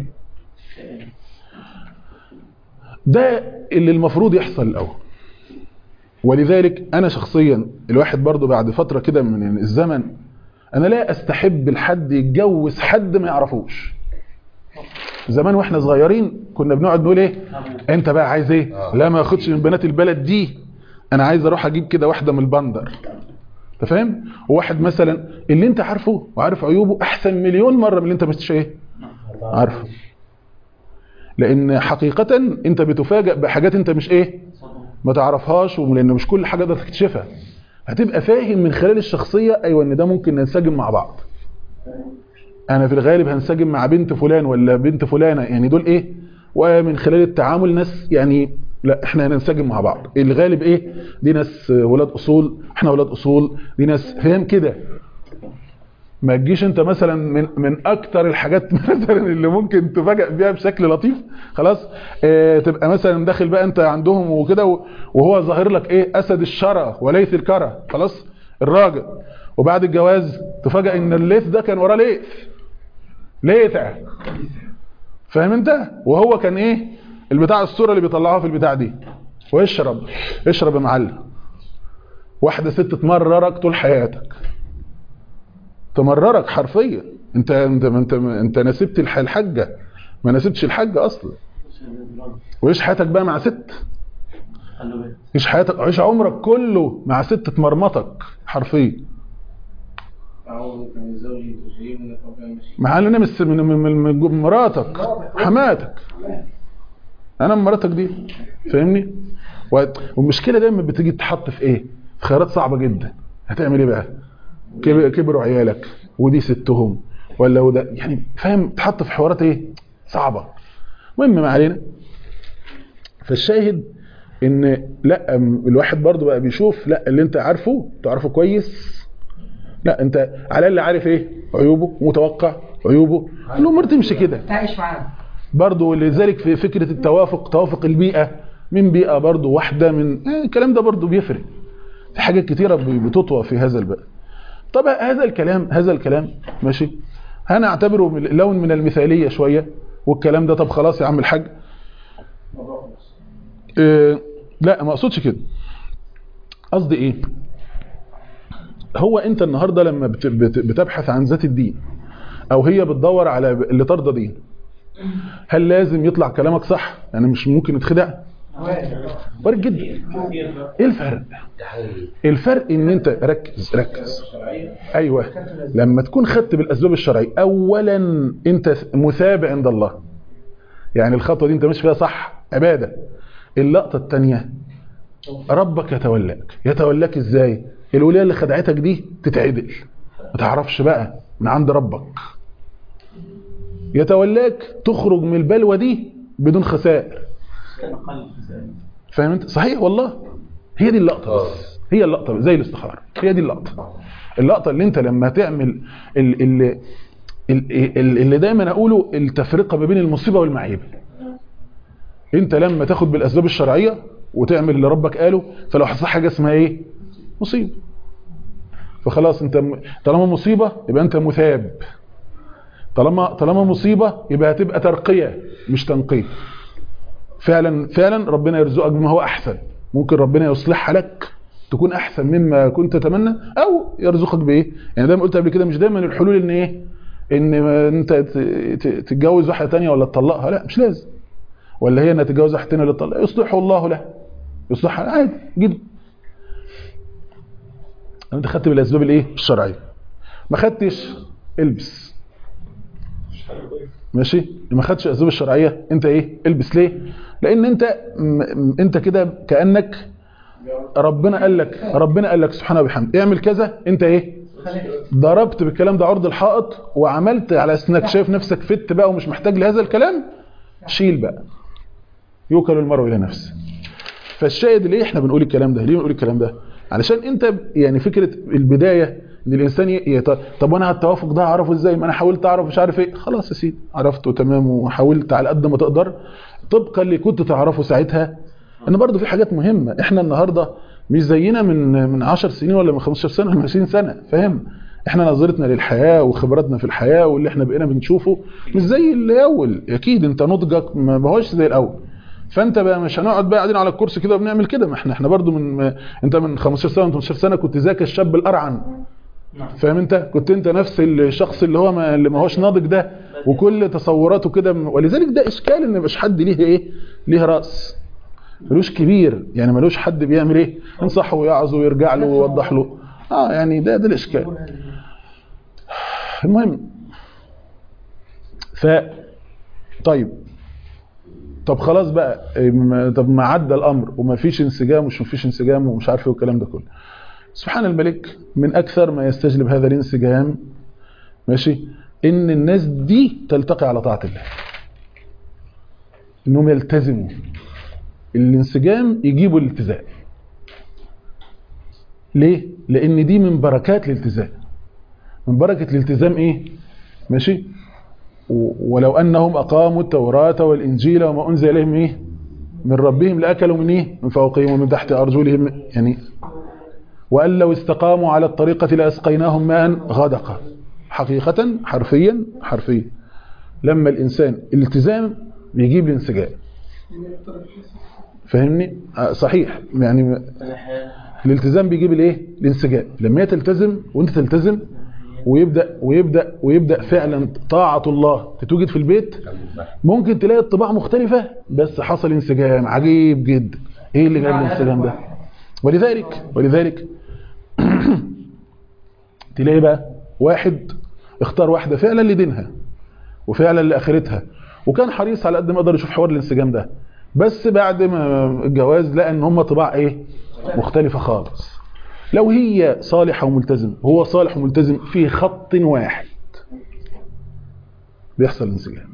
ده اللي المفروض يحصل الاول ولذلك انا شخصيا الواحد برضو بعد فتره كده من الزمن انا لا استحب الحد يتجوز حد ما يعرفوش زمان واحنا صغيرين كنا بنقعد نقول ايه انت بقى عايز ايه آه. لا ما اخدش من بنات البلد دي انا عايز اروح اجيب كده واحده من البندر انت فاهم وواحد مثلا اللي انت عارفه وعارف عيوبه احسن مليون مره من اللي انت مش ايه عارفه لان حقيقه انت بتفاجئ بحاجات انت مش ايه ما تعرفهاش ولان مش كل حاجه تقدر تكتشفها هتبقى فاهم من خلال الشخصيه ايوه ان ده ممكن ننسجم مع بعض انا في الغالب هنسجم مع بنت فلان ولا بنت فلانه يعني دول ايه ومن خلال التعامل ناس يعني لا احنا هننسجم مع بعض الغالب ايه دي ناس ولاد اصول احنا ولاد اصول دي ناس فاهم كده ما تجيش انت مثلا من من اكتر الحاجات مثلا اللي ممكن تفاجئ بيها بشكل لطيف خلاص اه تبقى مثلا داخل بقى انت عندهم وكده و- وهو ظاهر لك ايه اسد الشرى وليث الكرى خلاص الراجل وبعد الجواز تفاجئ ان الليث ده كان وراه ليث ليثع فاهم انت وهو كان ايه البتاع الصوره اللي بيطلعوها في البتاع دي واشرب اشرب يا معلم واحده ست تمررك طول حياتك تمررك حرفيا انت انت انت انت نسبت الح- الحاجه ما نسبتش الحاجه اصلا وعيش حياتك بقى مع ست عيش حياتك عيش عمرك كله مع ست تمرمطك حرفيا أعوذ بك من زوج تجري من ربنا مشي مع ان انا مس- من من من من مراتك حماتك انا من مراتك دي فاهمني و- والمشكله دايما بتيجي تتحط في ايه في خيارات صعبه جدا هتعمل ايه بقى كب- كبروا عيالك ودي ستهم ولا وده يعني فاهم تحط في حوارات ايه صعبه المهم ما علينا فالشاهد ان لا أم- الواحد برضو بقى بيشوف لا اللي انت عارفه تعرفه كويس لا انت على اللي عارف ايه عيوبه متوقع عيوبه الامور تمشي كده تعيش معاه برضو لذلك في فكرة التوافق توافق البيئة من بيئة برضو واحدة من آه، الكلام ده برضو بيفرق في حاجات كتيرة ب- بتطوى في هذا الباب طبعا هذا الكلام هذا الكلام ماشي انا اعتبره من- لون من المثالية شوية والكلام ده طب خلاص يا عم الحاج آه، لا ما اقصدش كده قصدي ايه هو انت النهارده لما بت- بت- بتبحث عن ذات الدين او هي بتدور على اللي ترضى دين هل لازم يطلع كلامك صح يعني مش ممكن يتخدع وارد جدا ايه الفرق الفرق ان انت ركز ركز ايوه لما تكون خدت بالاسباب الشرعيه اولا انت مثاب عند الله يعني الخطوه دي انت مش فيها صح عباده اللقطه الثانيه ربك يتولاك يتولاك ازاي الولايه اللي خدعتك دي تتعدل ما تعرفش بقى من عند ربك يتولاك تخرج من البلوى دي بدون خسائر فاهم انت صحيح والله هي دي اللقطه بس هي اللقطه بس، زي الاستخاره هي دي اللقطه اللقطه اللي انت لما تعمل ال- ال- ال- ال- اللي دايما اقوله التفرقه ما بين المصيبه والمعيبه انت لما تاخد بالاسباب الشرعيه وتعمل اللي ربك قاله فلو حصل حاجه اسمها ايه مصيبه فخلاص انت م- طالما مصيبه يبقى انت مثاب طالما طالما مصيبه يبقى هتبقى ترقيه مش تنقيه فعلا فعلا ربنا يرزقك بما هو احسن ممكن ربنا يصلحها لك تكون احسن مما كنت تتمنى او يرزقك بايه يعني دايما قلت قبل كده مش دايما الحلول ان ايه ان ما انت ت- ت- تتجوز واحده تانية ولا تطلقها لا مش لازم ولا هي انها تتجوز واحده تانية ولا تطلقها يصلحه الله له يصلحها عادي جدا انت خدت بالاسباب الايه الشرعيه ما خدتش البس ماشي ما خدتش الاسباب الشرعيه انت ايه البس ليه لان انت م- م- انت كده كانك ربنا قال لك ربنا قال لك سبحانه وبحمده اعمل كذا انت ايه ضربت بالكلام ده عرض الحائط وعملت على اساس انك شايف نفسك فت بقى ومش محتاج لهذا الكلام شيل بقى يوكل المرء الى نفسه فالشاهد ليه احنا بنقول الكلام ده ليه بنقول الكلام ده علشان انت يعني فكره البدايه ان الانسان ي... يت... طب وانا التوافق ده اعرفه ازاي ما انا حاولت اعرف مش عارف ايه خلاص يا سيدي عرفته تمام وحاولت على قد ما تقدر طبقا اللي كنت تعرفه ساعتها ان برضو في حاجات مهمه احنا النهارده مش زينا من من 10 سنين ولا من 15 سنه ولا من 20 سنه فاهم احنا نظرتنا للحياه وخبراتنا في الحياه واللي احنا بقينا بنشوفه مش زي الاول اكيد انت نضجك ما ما هوش زي الاول فانت بقى مش هنقعد بقى قاعدين على الكرسي كده وبنعمل كده ما احنا احنا برضو من ما انت من 15 سنه 18 سنه كنت ذاك الشاب الارعن فاهم انت كنت انت نفس الشخص اللي هو ما اللي ما هوش ناضج ده وكل تصوراته كده م- ولذلك ده اشكال ان مش حد ليه ايه ليه راس ملوش كبير يعني ملوش حد بيعمل ايه ينصحه ويعظه ويرجع له ويوضح له اه يعني ده ده الاشكال المهم ف طيب طب خلاص بقى إيه، ما- طب ما عدى الامر وما فيش انسجام ومش فيش انسجام ومش عارف ايه والكلام ده كله سبحان الملك من اكثر ما يستجلب هذا الانسجام ماشي ان الناس دي تلتقي على طاعه الله انهم يلتزموا الانسجام يجيبوا الالتزام ليه لان دي من بركات الالتزام من بركه الالتزام ايه ماشي و- ولو انهم اقاموا التوراه والانجيل وما انزل اليهم ايه من ربهم لاكلوا من ايه من فوقهم ومن تحت ارجلهم يعني وان لو استقاموا على الطريقه لاسقيناهم ماء غدقا حقيقه حرفيا حرفيا لما الانسان الالتزام بيجيب الانسجام فاهمني آه، صحيح يعني الالتزام بيجيب الايه الانسجام لما هي تلتزم وانت تلتزم ويبدا ويبدا ويبدا فعلا طاعه الله تتوجد في البيت ممكن تلاقي الطباع مختلفه بس حصل انسجام عجيب جدا ايه اللي جاب الانسجام ده ولذلك ولذلك تلاقي بقى واحد اختار واحده فعلا لدينها وفعلا لاخرتها وكان حريص على قد ما يقدر يشوف حوار الانسجام ده بس بعد ما الجواز لقى ان هم طباع ايه مختلفه خالص لو هي صالحه وملتزم هو صالح وملتزم في خط واحد بيحصل انسجام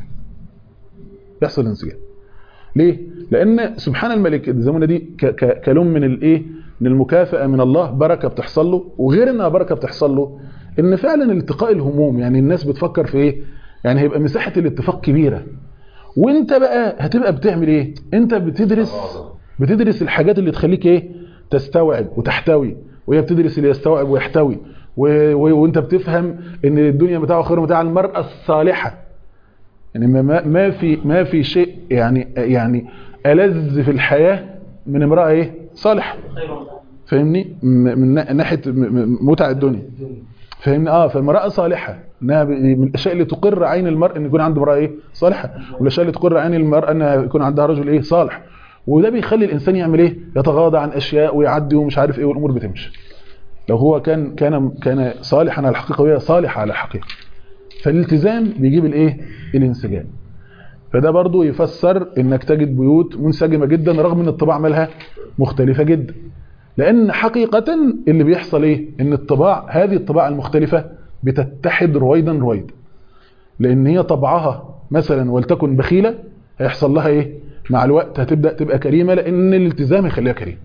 بيحصل انسجام ليه لان سبحان الملك الزمونه دي ك- ك- كلون من الايه من المكافاه من الله بركه بتحصل له وغير انها بركه بتحصل له ان فعلا التقاء الهموم يعني الناس بتفكر في ايه يعني هيبقى مساحه الاتفاق كبيره وانت بقى هتبقى بتعمل ايه انت بتدرس بتدرس الحاجات اللي تخليك ايه تستوعب وتحتوي وهي بتدرس اللي يستوعب ويحتوي و... و... وانت بتفهم ان الدنيا متاع خير متاع المرأة الصالحة يعني ما- ما ما في ما في شيء يعني يعني ألذ في الحياة من امرأة ايه صالحة فاهمني م- من نا- ناحية م- م- متع الدنيا فاهمني اه فامرأة صالحة انها ب- من الاشياء اللي تقر عين المرء ان يكون عنده امرأة ايه صالحة والاشياء اللي تقر عين المرأة ان يكون عندها رجل ايه صالح وده بيخلي الانسان يعمل ايه يتغاضى عن اشياء ويعدي ومش عارف ايه والامور بتمشي لو هو كان كان كان صالحا على الحقيقة وهي صالحة على الحقيقة فالالتزام بيجيب الايه الانسجام فده برضو يفسر انك تجد بيوت منسجمة جدا رغم ان الطباع مالها مختلفة جدا لان حقيقة اللي بيحصل ايه ان الطباع هذه الطباع المختلفة بتتحد رويدا رويدا لان هي طبعها مثلا ولتكن بخيلة هيحصل لها ايه مع الوقت هتبدأ تبقى كريمة لان الالتزام يخليها كريمة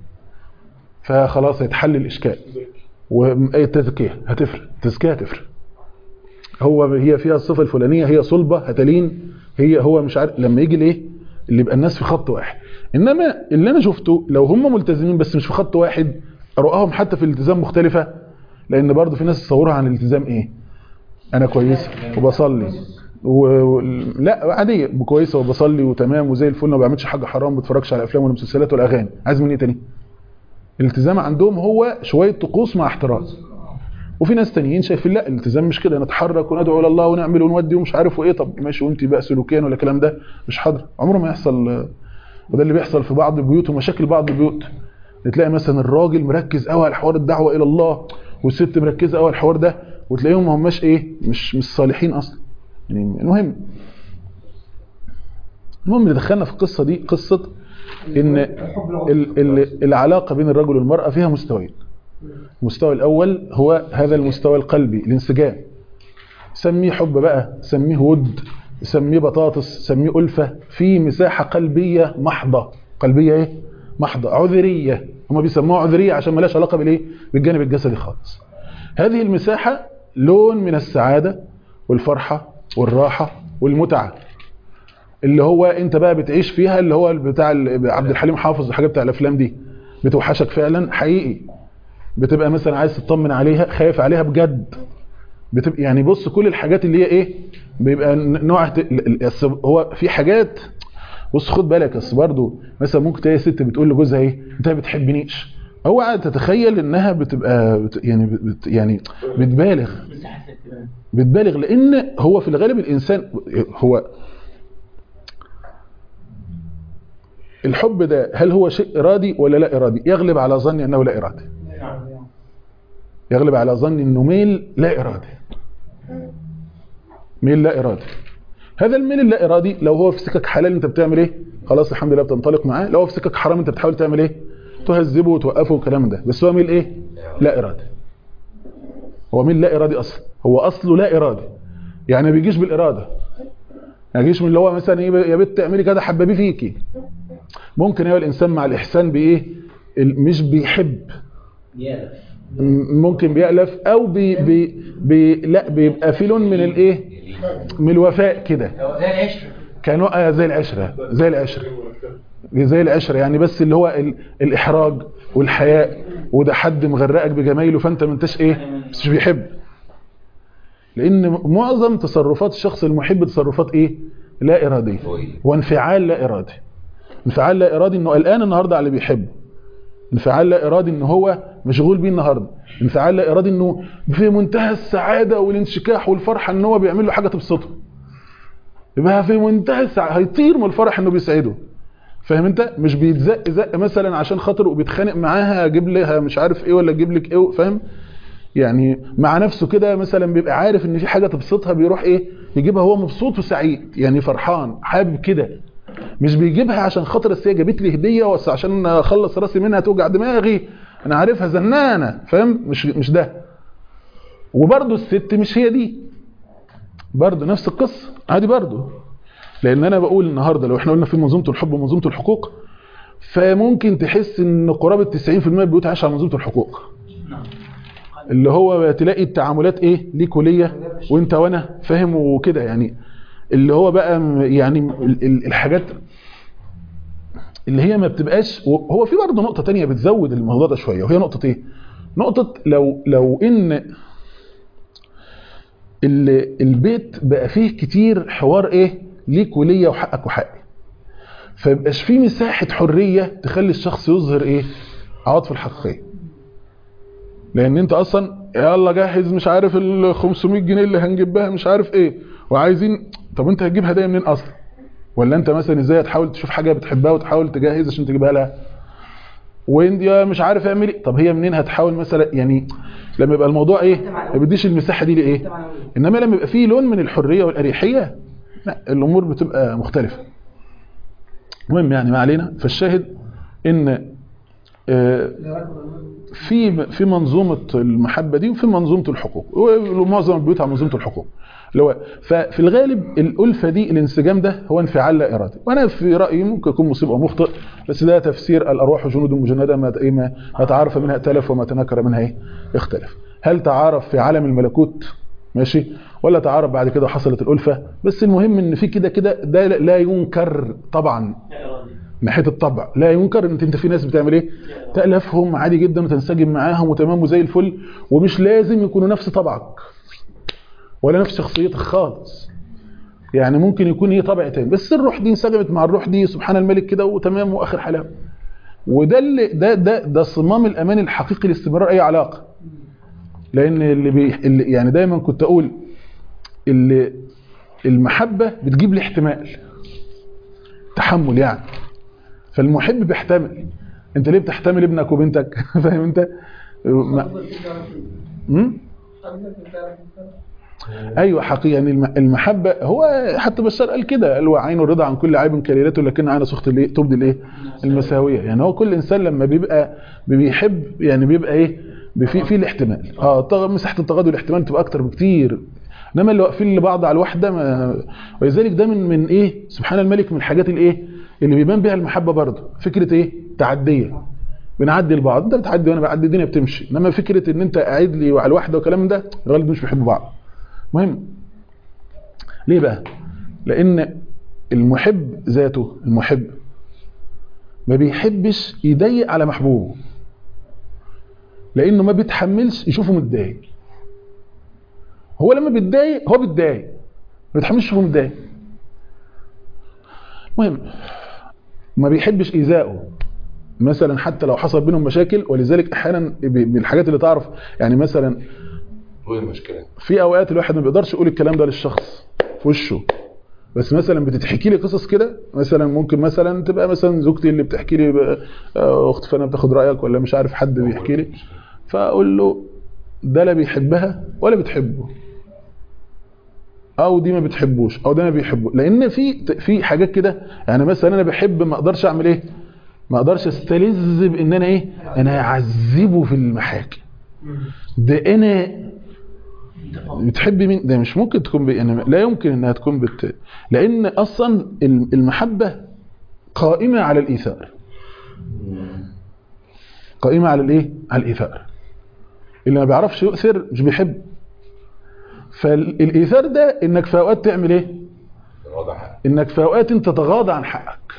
فخلاص هيتحل الاشكال والتزكية هتفرق التزكية هتفرق هو هي فيها الصفة الفلانية هي صلبة هتلين هي هو مش عارف لما يجي الايه اللي يبقى الناس في خط واحد انما اللي انا شفته لو هم ملتزمين بس مش في خط واحد رؤاهم حتى في الالتزام مختلفة لان برضو في ناس تصورها عن الالتزام ايه انا كويسة وبصلي و... و- لا عادية كويسة وبصلي وتمام وزي الفل ما بعملش حاجة حرام ما بتفرجش على افلام ولا مسلسلات ولا اغاني عايز مني ايه تاني الالتزام عندهم هو شوية طقوس مع احترام وفي ناس تانيين شايفين لا الالتزام مش كده نتحرك وندعو الى الله ونعمل ونودي ومش عارف وايه طب ماشي وانت بقى سلوكيا ولا الكلام ده مش حاضر عمره ما يحصل آه، وده اللي بيحصل في بعض البيوت ومشاكل بعض البيوت تلاقي مثلا الراجل مركز قوي على حوار الدعوه الى الله والست مركزه قوي على الحوار ده وتلاقيهم ما هماش ايه مش مش صالحين اصلا يعني المهم المهم اللي دخلنا في القصه دي قصه ان ال ال العلاقه بين الرجل والمراه فيها مستويين المستوى الاول هو هذا المستوى القلبي الانسجام سميه حب بقى سميه ود سميه بطاطس سميه ألفة في مساحة قلبية محضة قلبية ايه محضة عذرية هما بيسموها عذرية عشان ملاش علاقة بالايه بالجانب الجسدي خالص هذه المساحة لون من السعادة والفرحة والراحة والمتعة اللي هو انت بقى بتعيش فيها اللي هو بتاع ال- عبد الحليم حافظ الحاجات بتاع الافلام دي بتوحشك فعلا حقيقي بتبقى مثلا عايز تطمن عليها خايف عليها بجد بتبقى يعني بص كل الحاجات اللي هي ايه بيبقى ن- نوع ت- ال- ال- الس- هو في حاجات بص خد بالك بس برضه مثلا ممكن تلاقي ست بتقول لجوزها ايه انت ما بتحبنيش هو قاعد تتخيل انها بتبقى بت يعني بت يعني بتبالغ بتبالغ لان هو في الغالب الانسان هو الحب ده هل هو شيء ارادي ولا لا ارادي يغلب على ظني انه لا ارادي يغلب على ظني انه ميل لا ارادي ميل لا ارادي هذا الميل اللا ارادي لو هو في سكك حلال انت بتعمل ايه خلاص الحمد لله بتنطلق معاه لو هو في سكك حرام انت بتحاول تعمل ايه تهذبه وتوقفه والكلام ده بس هو ميل ايه لا ارادي هو ميل لا ارادي اصلا هو اصله لا ارادي يعني ما بيجيش بالاراده ما يجيش من اللي هو مثلا ايه يا بنت اعملي كده حببي فيكي ممكن هو الانسان مع الاحسان بايه ال- مش بيحب م- ممكن بيألف او بي بي بي لا بيبقى في لون من الايه من الوفاء كده زي العشرة كانوا آه زي العشره زي العشره زي العشره يعني بس اللي هو ال- الاحراج والحياء وده حد مغرقك بجمايله فانت ما انتش ايه بس مش بيحب لان معظم تصرفات الشخص المحب تصرفات ايه لا اراديه وانفعال لا ارادي انفعال لا ارادي انه قلقان النهارده على اللي بيحبه انفعال لا ارادي ان هو مشغول بيه النهارده انفعال لا ارادي انه في منتهى السعاده والانشكاح والفرحه ان هو بيعمل له حاجه تبسطه يبقى في منتهى السعاده هيطير من الفرح انه بيسعده فاهم انت مش بيتزق زق مثلا عشان خاطر وبيتخانق معاها اجيب لها مش عارف ايه ولا اجيب لك ايه فاهم يعني مع نفسه كده مثلا بيبقى عارف ان في حاجه تبسطها بيروح ايه يجيبها هو مبسوط وسعيد يعني فرحان حابب كده مش بيجيبها عشان خاطر أصل هي جابت لي هديه بس عشان اخلص راسي منها توجع دماغي انا عارفها زنانه فاهم مش مش ده وبرده الست مش هي دي برضه نفس القصه عادي برضه لان انا بقول النهارده لو احنا قلنا في منظومه الحب ومنظومه الحقوق فممكن تحس ان قرابه 90% من البيوت عايشه على منظومه الحقوق اللي هو تلاقي التعاملات ايه ليك وليا وانت وانا فاهم وكده يعني اللي هو بقى م- يعني ال- ال- الحاجات اللي هي ما بتبقاش هو في برضه نقطه تانية بتزود الموضوع ده شويه وهي نقطه ايه نقطه لو لو ان ال- البيت بقى فيه كتير حوار ايه ليك وليا وحقك وحقي فيبقاش فيه مساحه حريه تخلي الشخص يظهر ايه عواطفه الحقيقيه لان انت اصلا يلا جهز مش عارف ال 500 جنيه اللي هنجيبها مش عارف ايه وعايزين طب انت هتجيب هدايا منين اصلا ولا انت مثلا ازاي هتحاول تشوف حاجه بتحبها وتحاول تجهز عشان تجيبها لها وانت يا مش عارف اعمل ايه طب هي منين هتحاول مثلا يعني لما يبقى الموضوع ايه ما بيديش المساحه دي لايه انما لما يبقى فيه لون من الحريه والاريحيه لا الامور بتبقى مختلفه المهم يعني ما علينا فالشاهد ان آه، في في منظومه المحبه دي وفي منظومه الحقوق ومعظم البيوت على منظومه الحقوق اللي هو ففي الغالب الالفه دي الانسجام ده هو انفعال لا ارادي وانا في رايي ممكن يكون مصيب او مخطئ بس ده تفسير الارواح جنود مجنده ما ايه ما ما تعارف منها ائتلف وما تنكر منها ايه اختلف هل تعارف في عالم الملكوت ماشي ولا تعارف بعد كده حصلت الالفه بس المهم ان في كده كده ده لا ينكر طبعا ناحيه الطبع لا ينكر ان انت في ناس بتعمل ايه تالفهم عادي جدا وتنسجم معاهم وتمام وزي الفل ومش لازم يكونوا نفس طبعك ولا نفس شخصيتك خالص يعني ممكن يكون هي طبع تاني بس الروح دي انسجمت مع الروح دي سبحان الملك كده وتمام واخر حلاوه وده اللي ده ده ده صمام الامان الحقيقي لاستمرار اي علاقه لان اللي, بي اللي يعني دايما كنت اقول اللي المحبه بتجيب الاحتمال تحمل يعني فالمحب بيحتمل انت ليه بتحتمل ابنك وبنتك فاهم انت ما... م? ايوه حقيقه يعني الم- المحبه هو حتى بشار قال كده قال وعين الرضا عن كل عيب كليلته لكن عين سخط الايه تبدي الايه المساويه يعني هو كل انسان لما بيبقى بيحب يعني بيبقى ايه في في الاحتمال اه طغ- مساحه التغاضي والاحتمال تبقى اكتر بكتير انما اللي واقفين لبعض على الواحده ما ولذلك ده من من ايه سبحان الملك من الحاجات الايه اللي بيبان بيها المحبه برضه فكره ايه تعديه بنعدي لبعض انت بتعدي وانا بعدي الدنيا بتمشي انما فكره ان انت قاعد لي وعلى الواحده والكلام ده الغالب مش بيحبوا بعض مهم ليه بقى لان المحب ذاته المحب ما بيحبش يضيق على محبوبه لانه ما بيتحملش يشوفه متضايق هو لما بيتضايق هو بيتضايق ما بيتحملش يشوفه متضايق المهم ما بيحبش ايذائه مثلا حتى لو حصل بينهم مشاكل ولذلك احيانا ب- من الحاجات اللي تعرف يعني مثلا وين المشكلة؟ في اوقات الواحد ما بيقدرش يقول الكلام ده للشخص في وشه بس مثلا بتتحكي لي قصص كده مثلا ممكن مثلا تبقى مثلا زوجتي اللي بتحكي لي بقى، آه، اخت فانا بتاخد رايك ولا مش عارف حد بيحكي لي فاقول له ده لا بيحبها ولا بتحبه او دي ما بتحبوش او ده ما بيحبه لان في في حاجات كده يعني مثلا انا بحب ما اقدرش اعمل ايه ما اقدرش استلذ بان انا ايه انا اعذبه في المحاكم ده انا بتحبي مين ده مش ممكن تكون ب... يعني لا يمكن انها تكون بت... لان اصلا الم- المحبه قائمه على الايثار قائمه على الايه على الايثار اللي ما بيعرفش يؤثر مش بيحب فالايثار ده انك في اوقات تعمل ايه واضح انك في اوقات انت تتغاضى عن حقك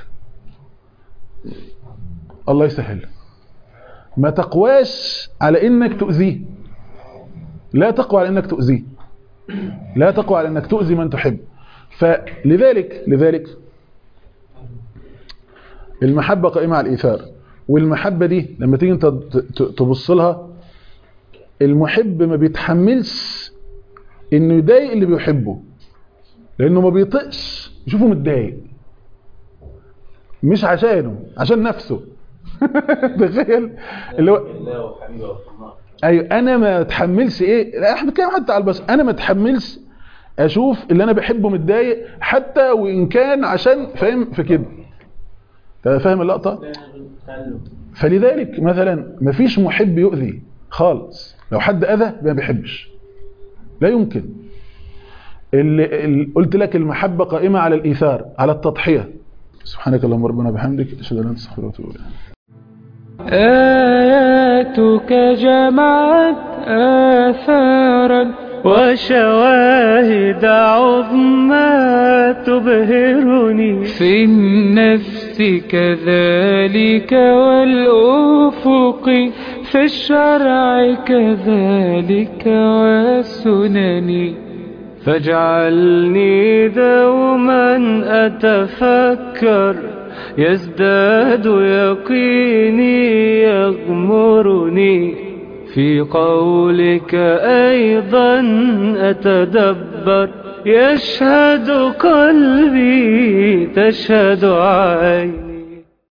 الله يسهل ما تقواش على انك تؤذيه لا تقوى على انك تؤذيه لا تقوى على انك تؤذي من تحب فلذلك لذلك المحبة قائمة على الإيثار والمحبة دي لما تيجي انت ت- ت- تبص لها المحب ما بيتحملش انه يضايق اللي بيحبه لانه ما بيطقش يشوفه متضايق مش عشانه عشان نفسه تخيل اللي هو الله وحبيبه وصناع ايوه انا ما اتحملش ايه لا احنا بنتكلم حتى على البشر انا ما اتحملش اشوف اللي انا بحبه متضايق حتى وان كان عشان فاهم في كده أنت فاهم اللقطه تعلم فلذلك مثلا ما فيش محب يؤذي خالص لو حد اذى ما بيحبش لا يمكن اللي اللي قلت لك المحبه قائمه على الايثار على التضحيه سبحانك اللهم ربنا وبحمدك اشهد ان لا اله الا انت استغفرك واتوب اليك آياتك جمعت آثارا وشواهد عظمى تبهرني في النفس كذلك والأفق في الشرع كذلك والسنن فاجعلني دوما أتفكر يزداد يقيني يغمرني في قولك أيضا أتدبر يشهد قلبي تشهد عيني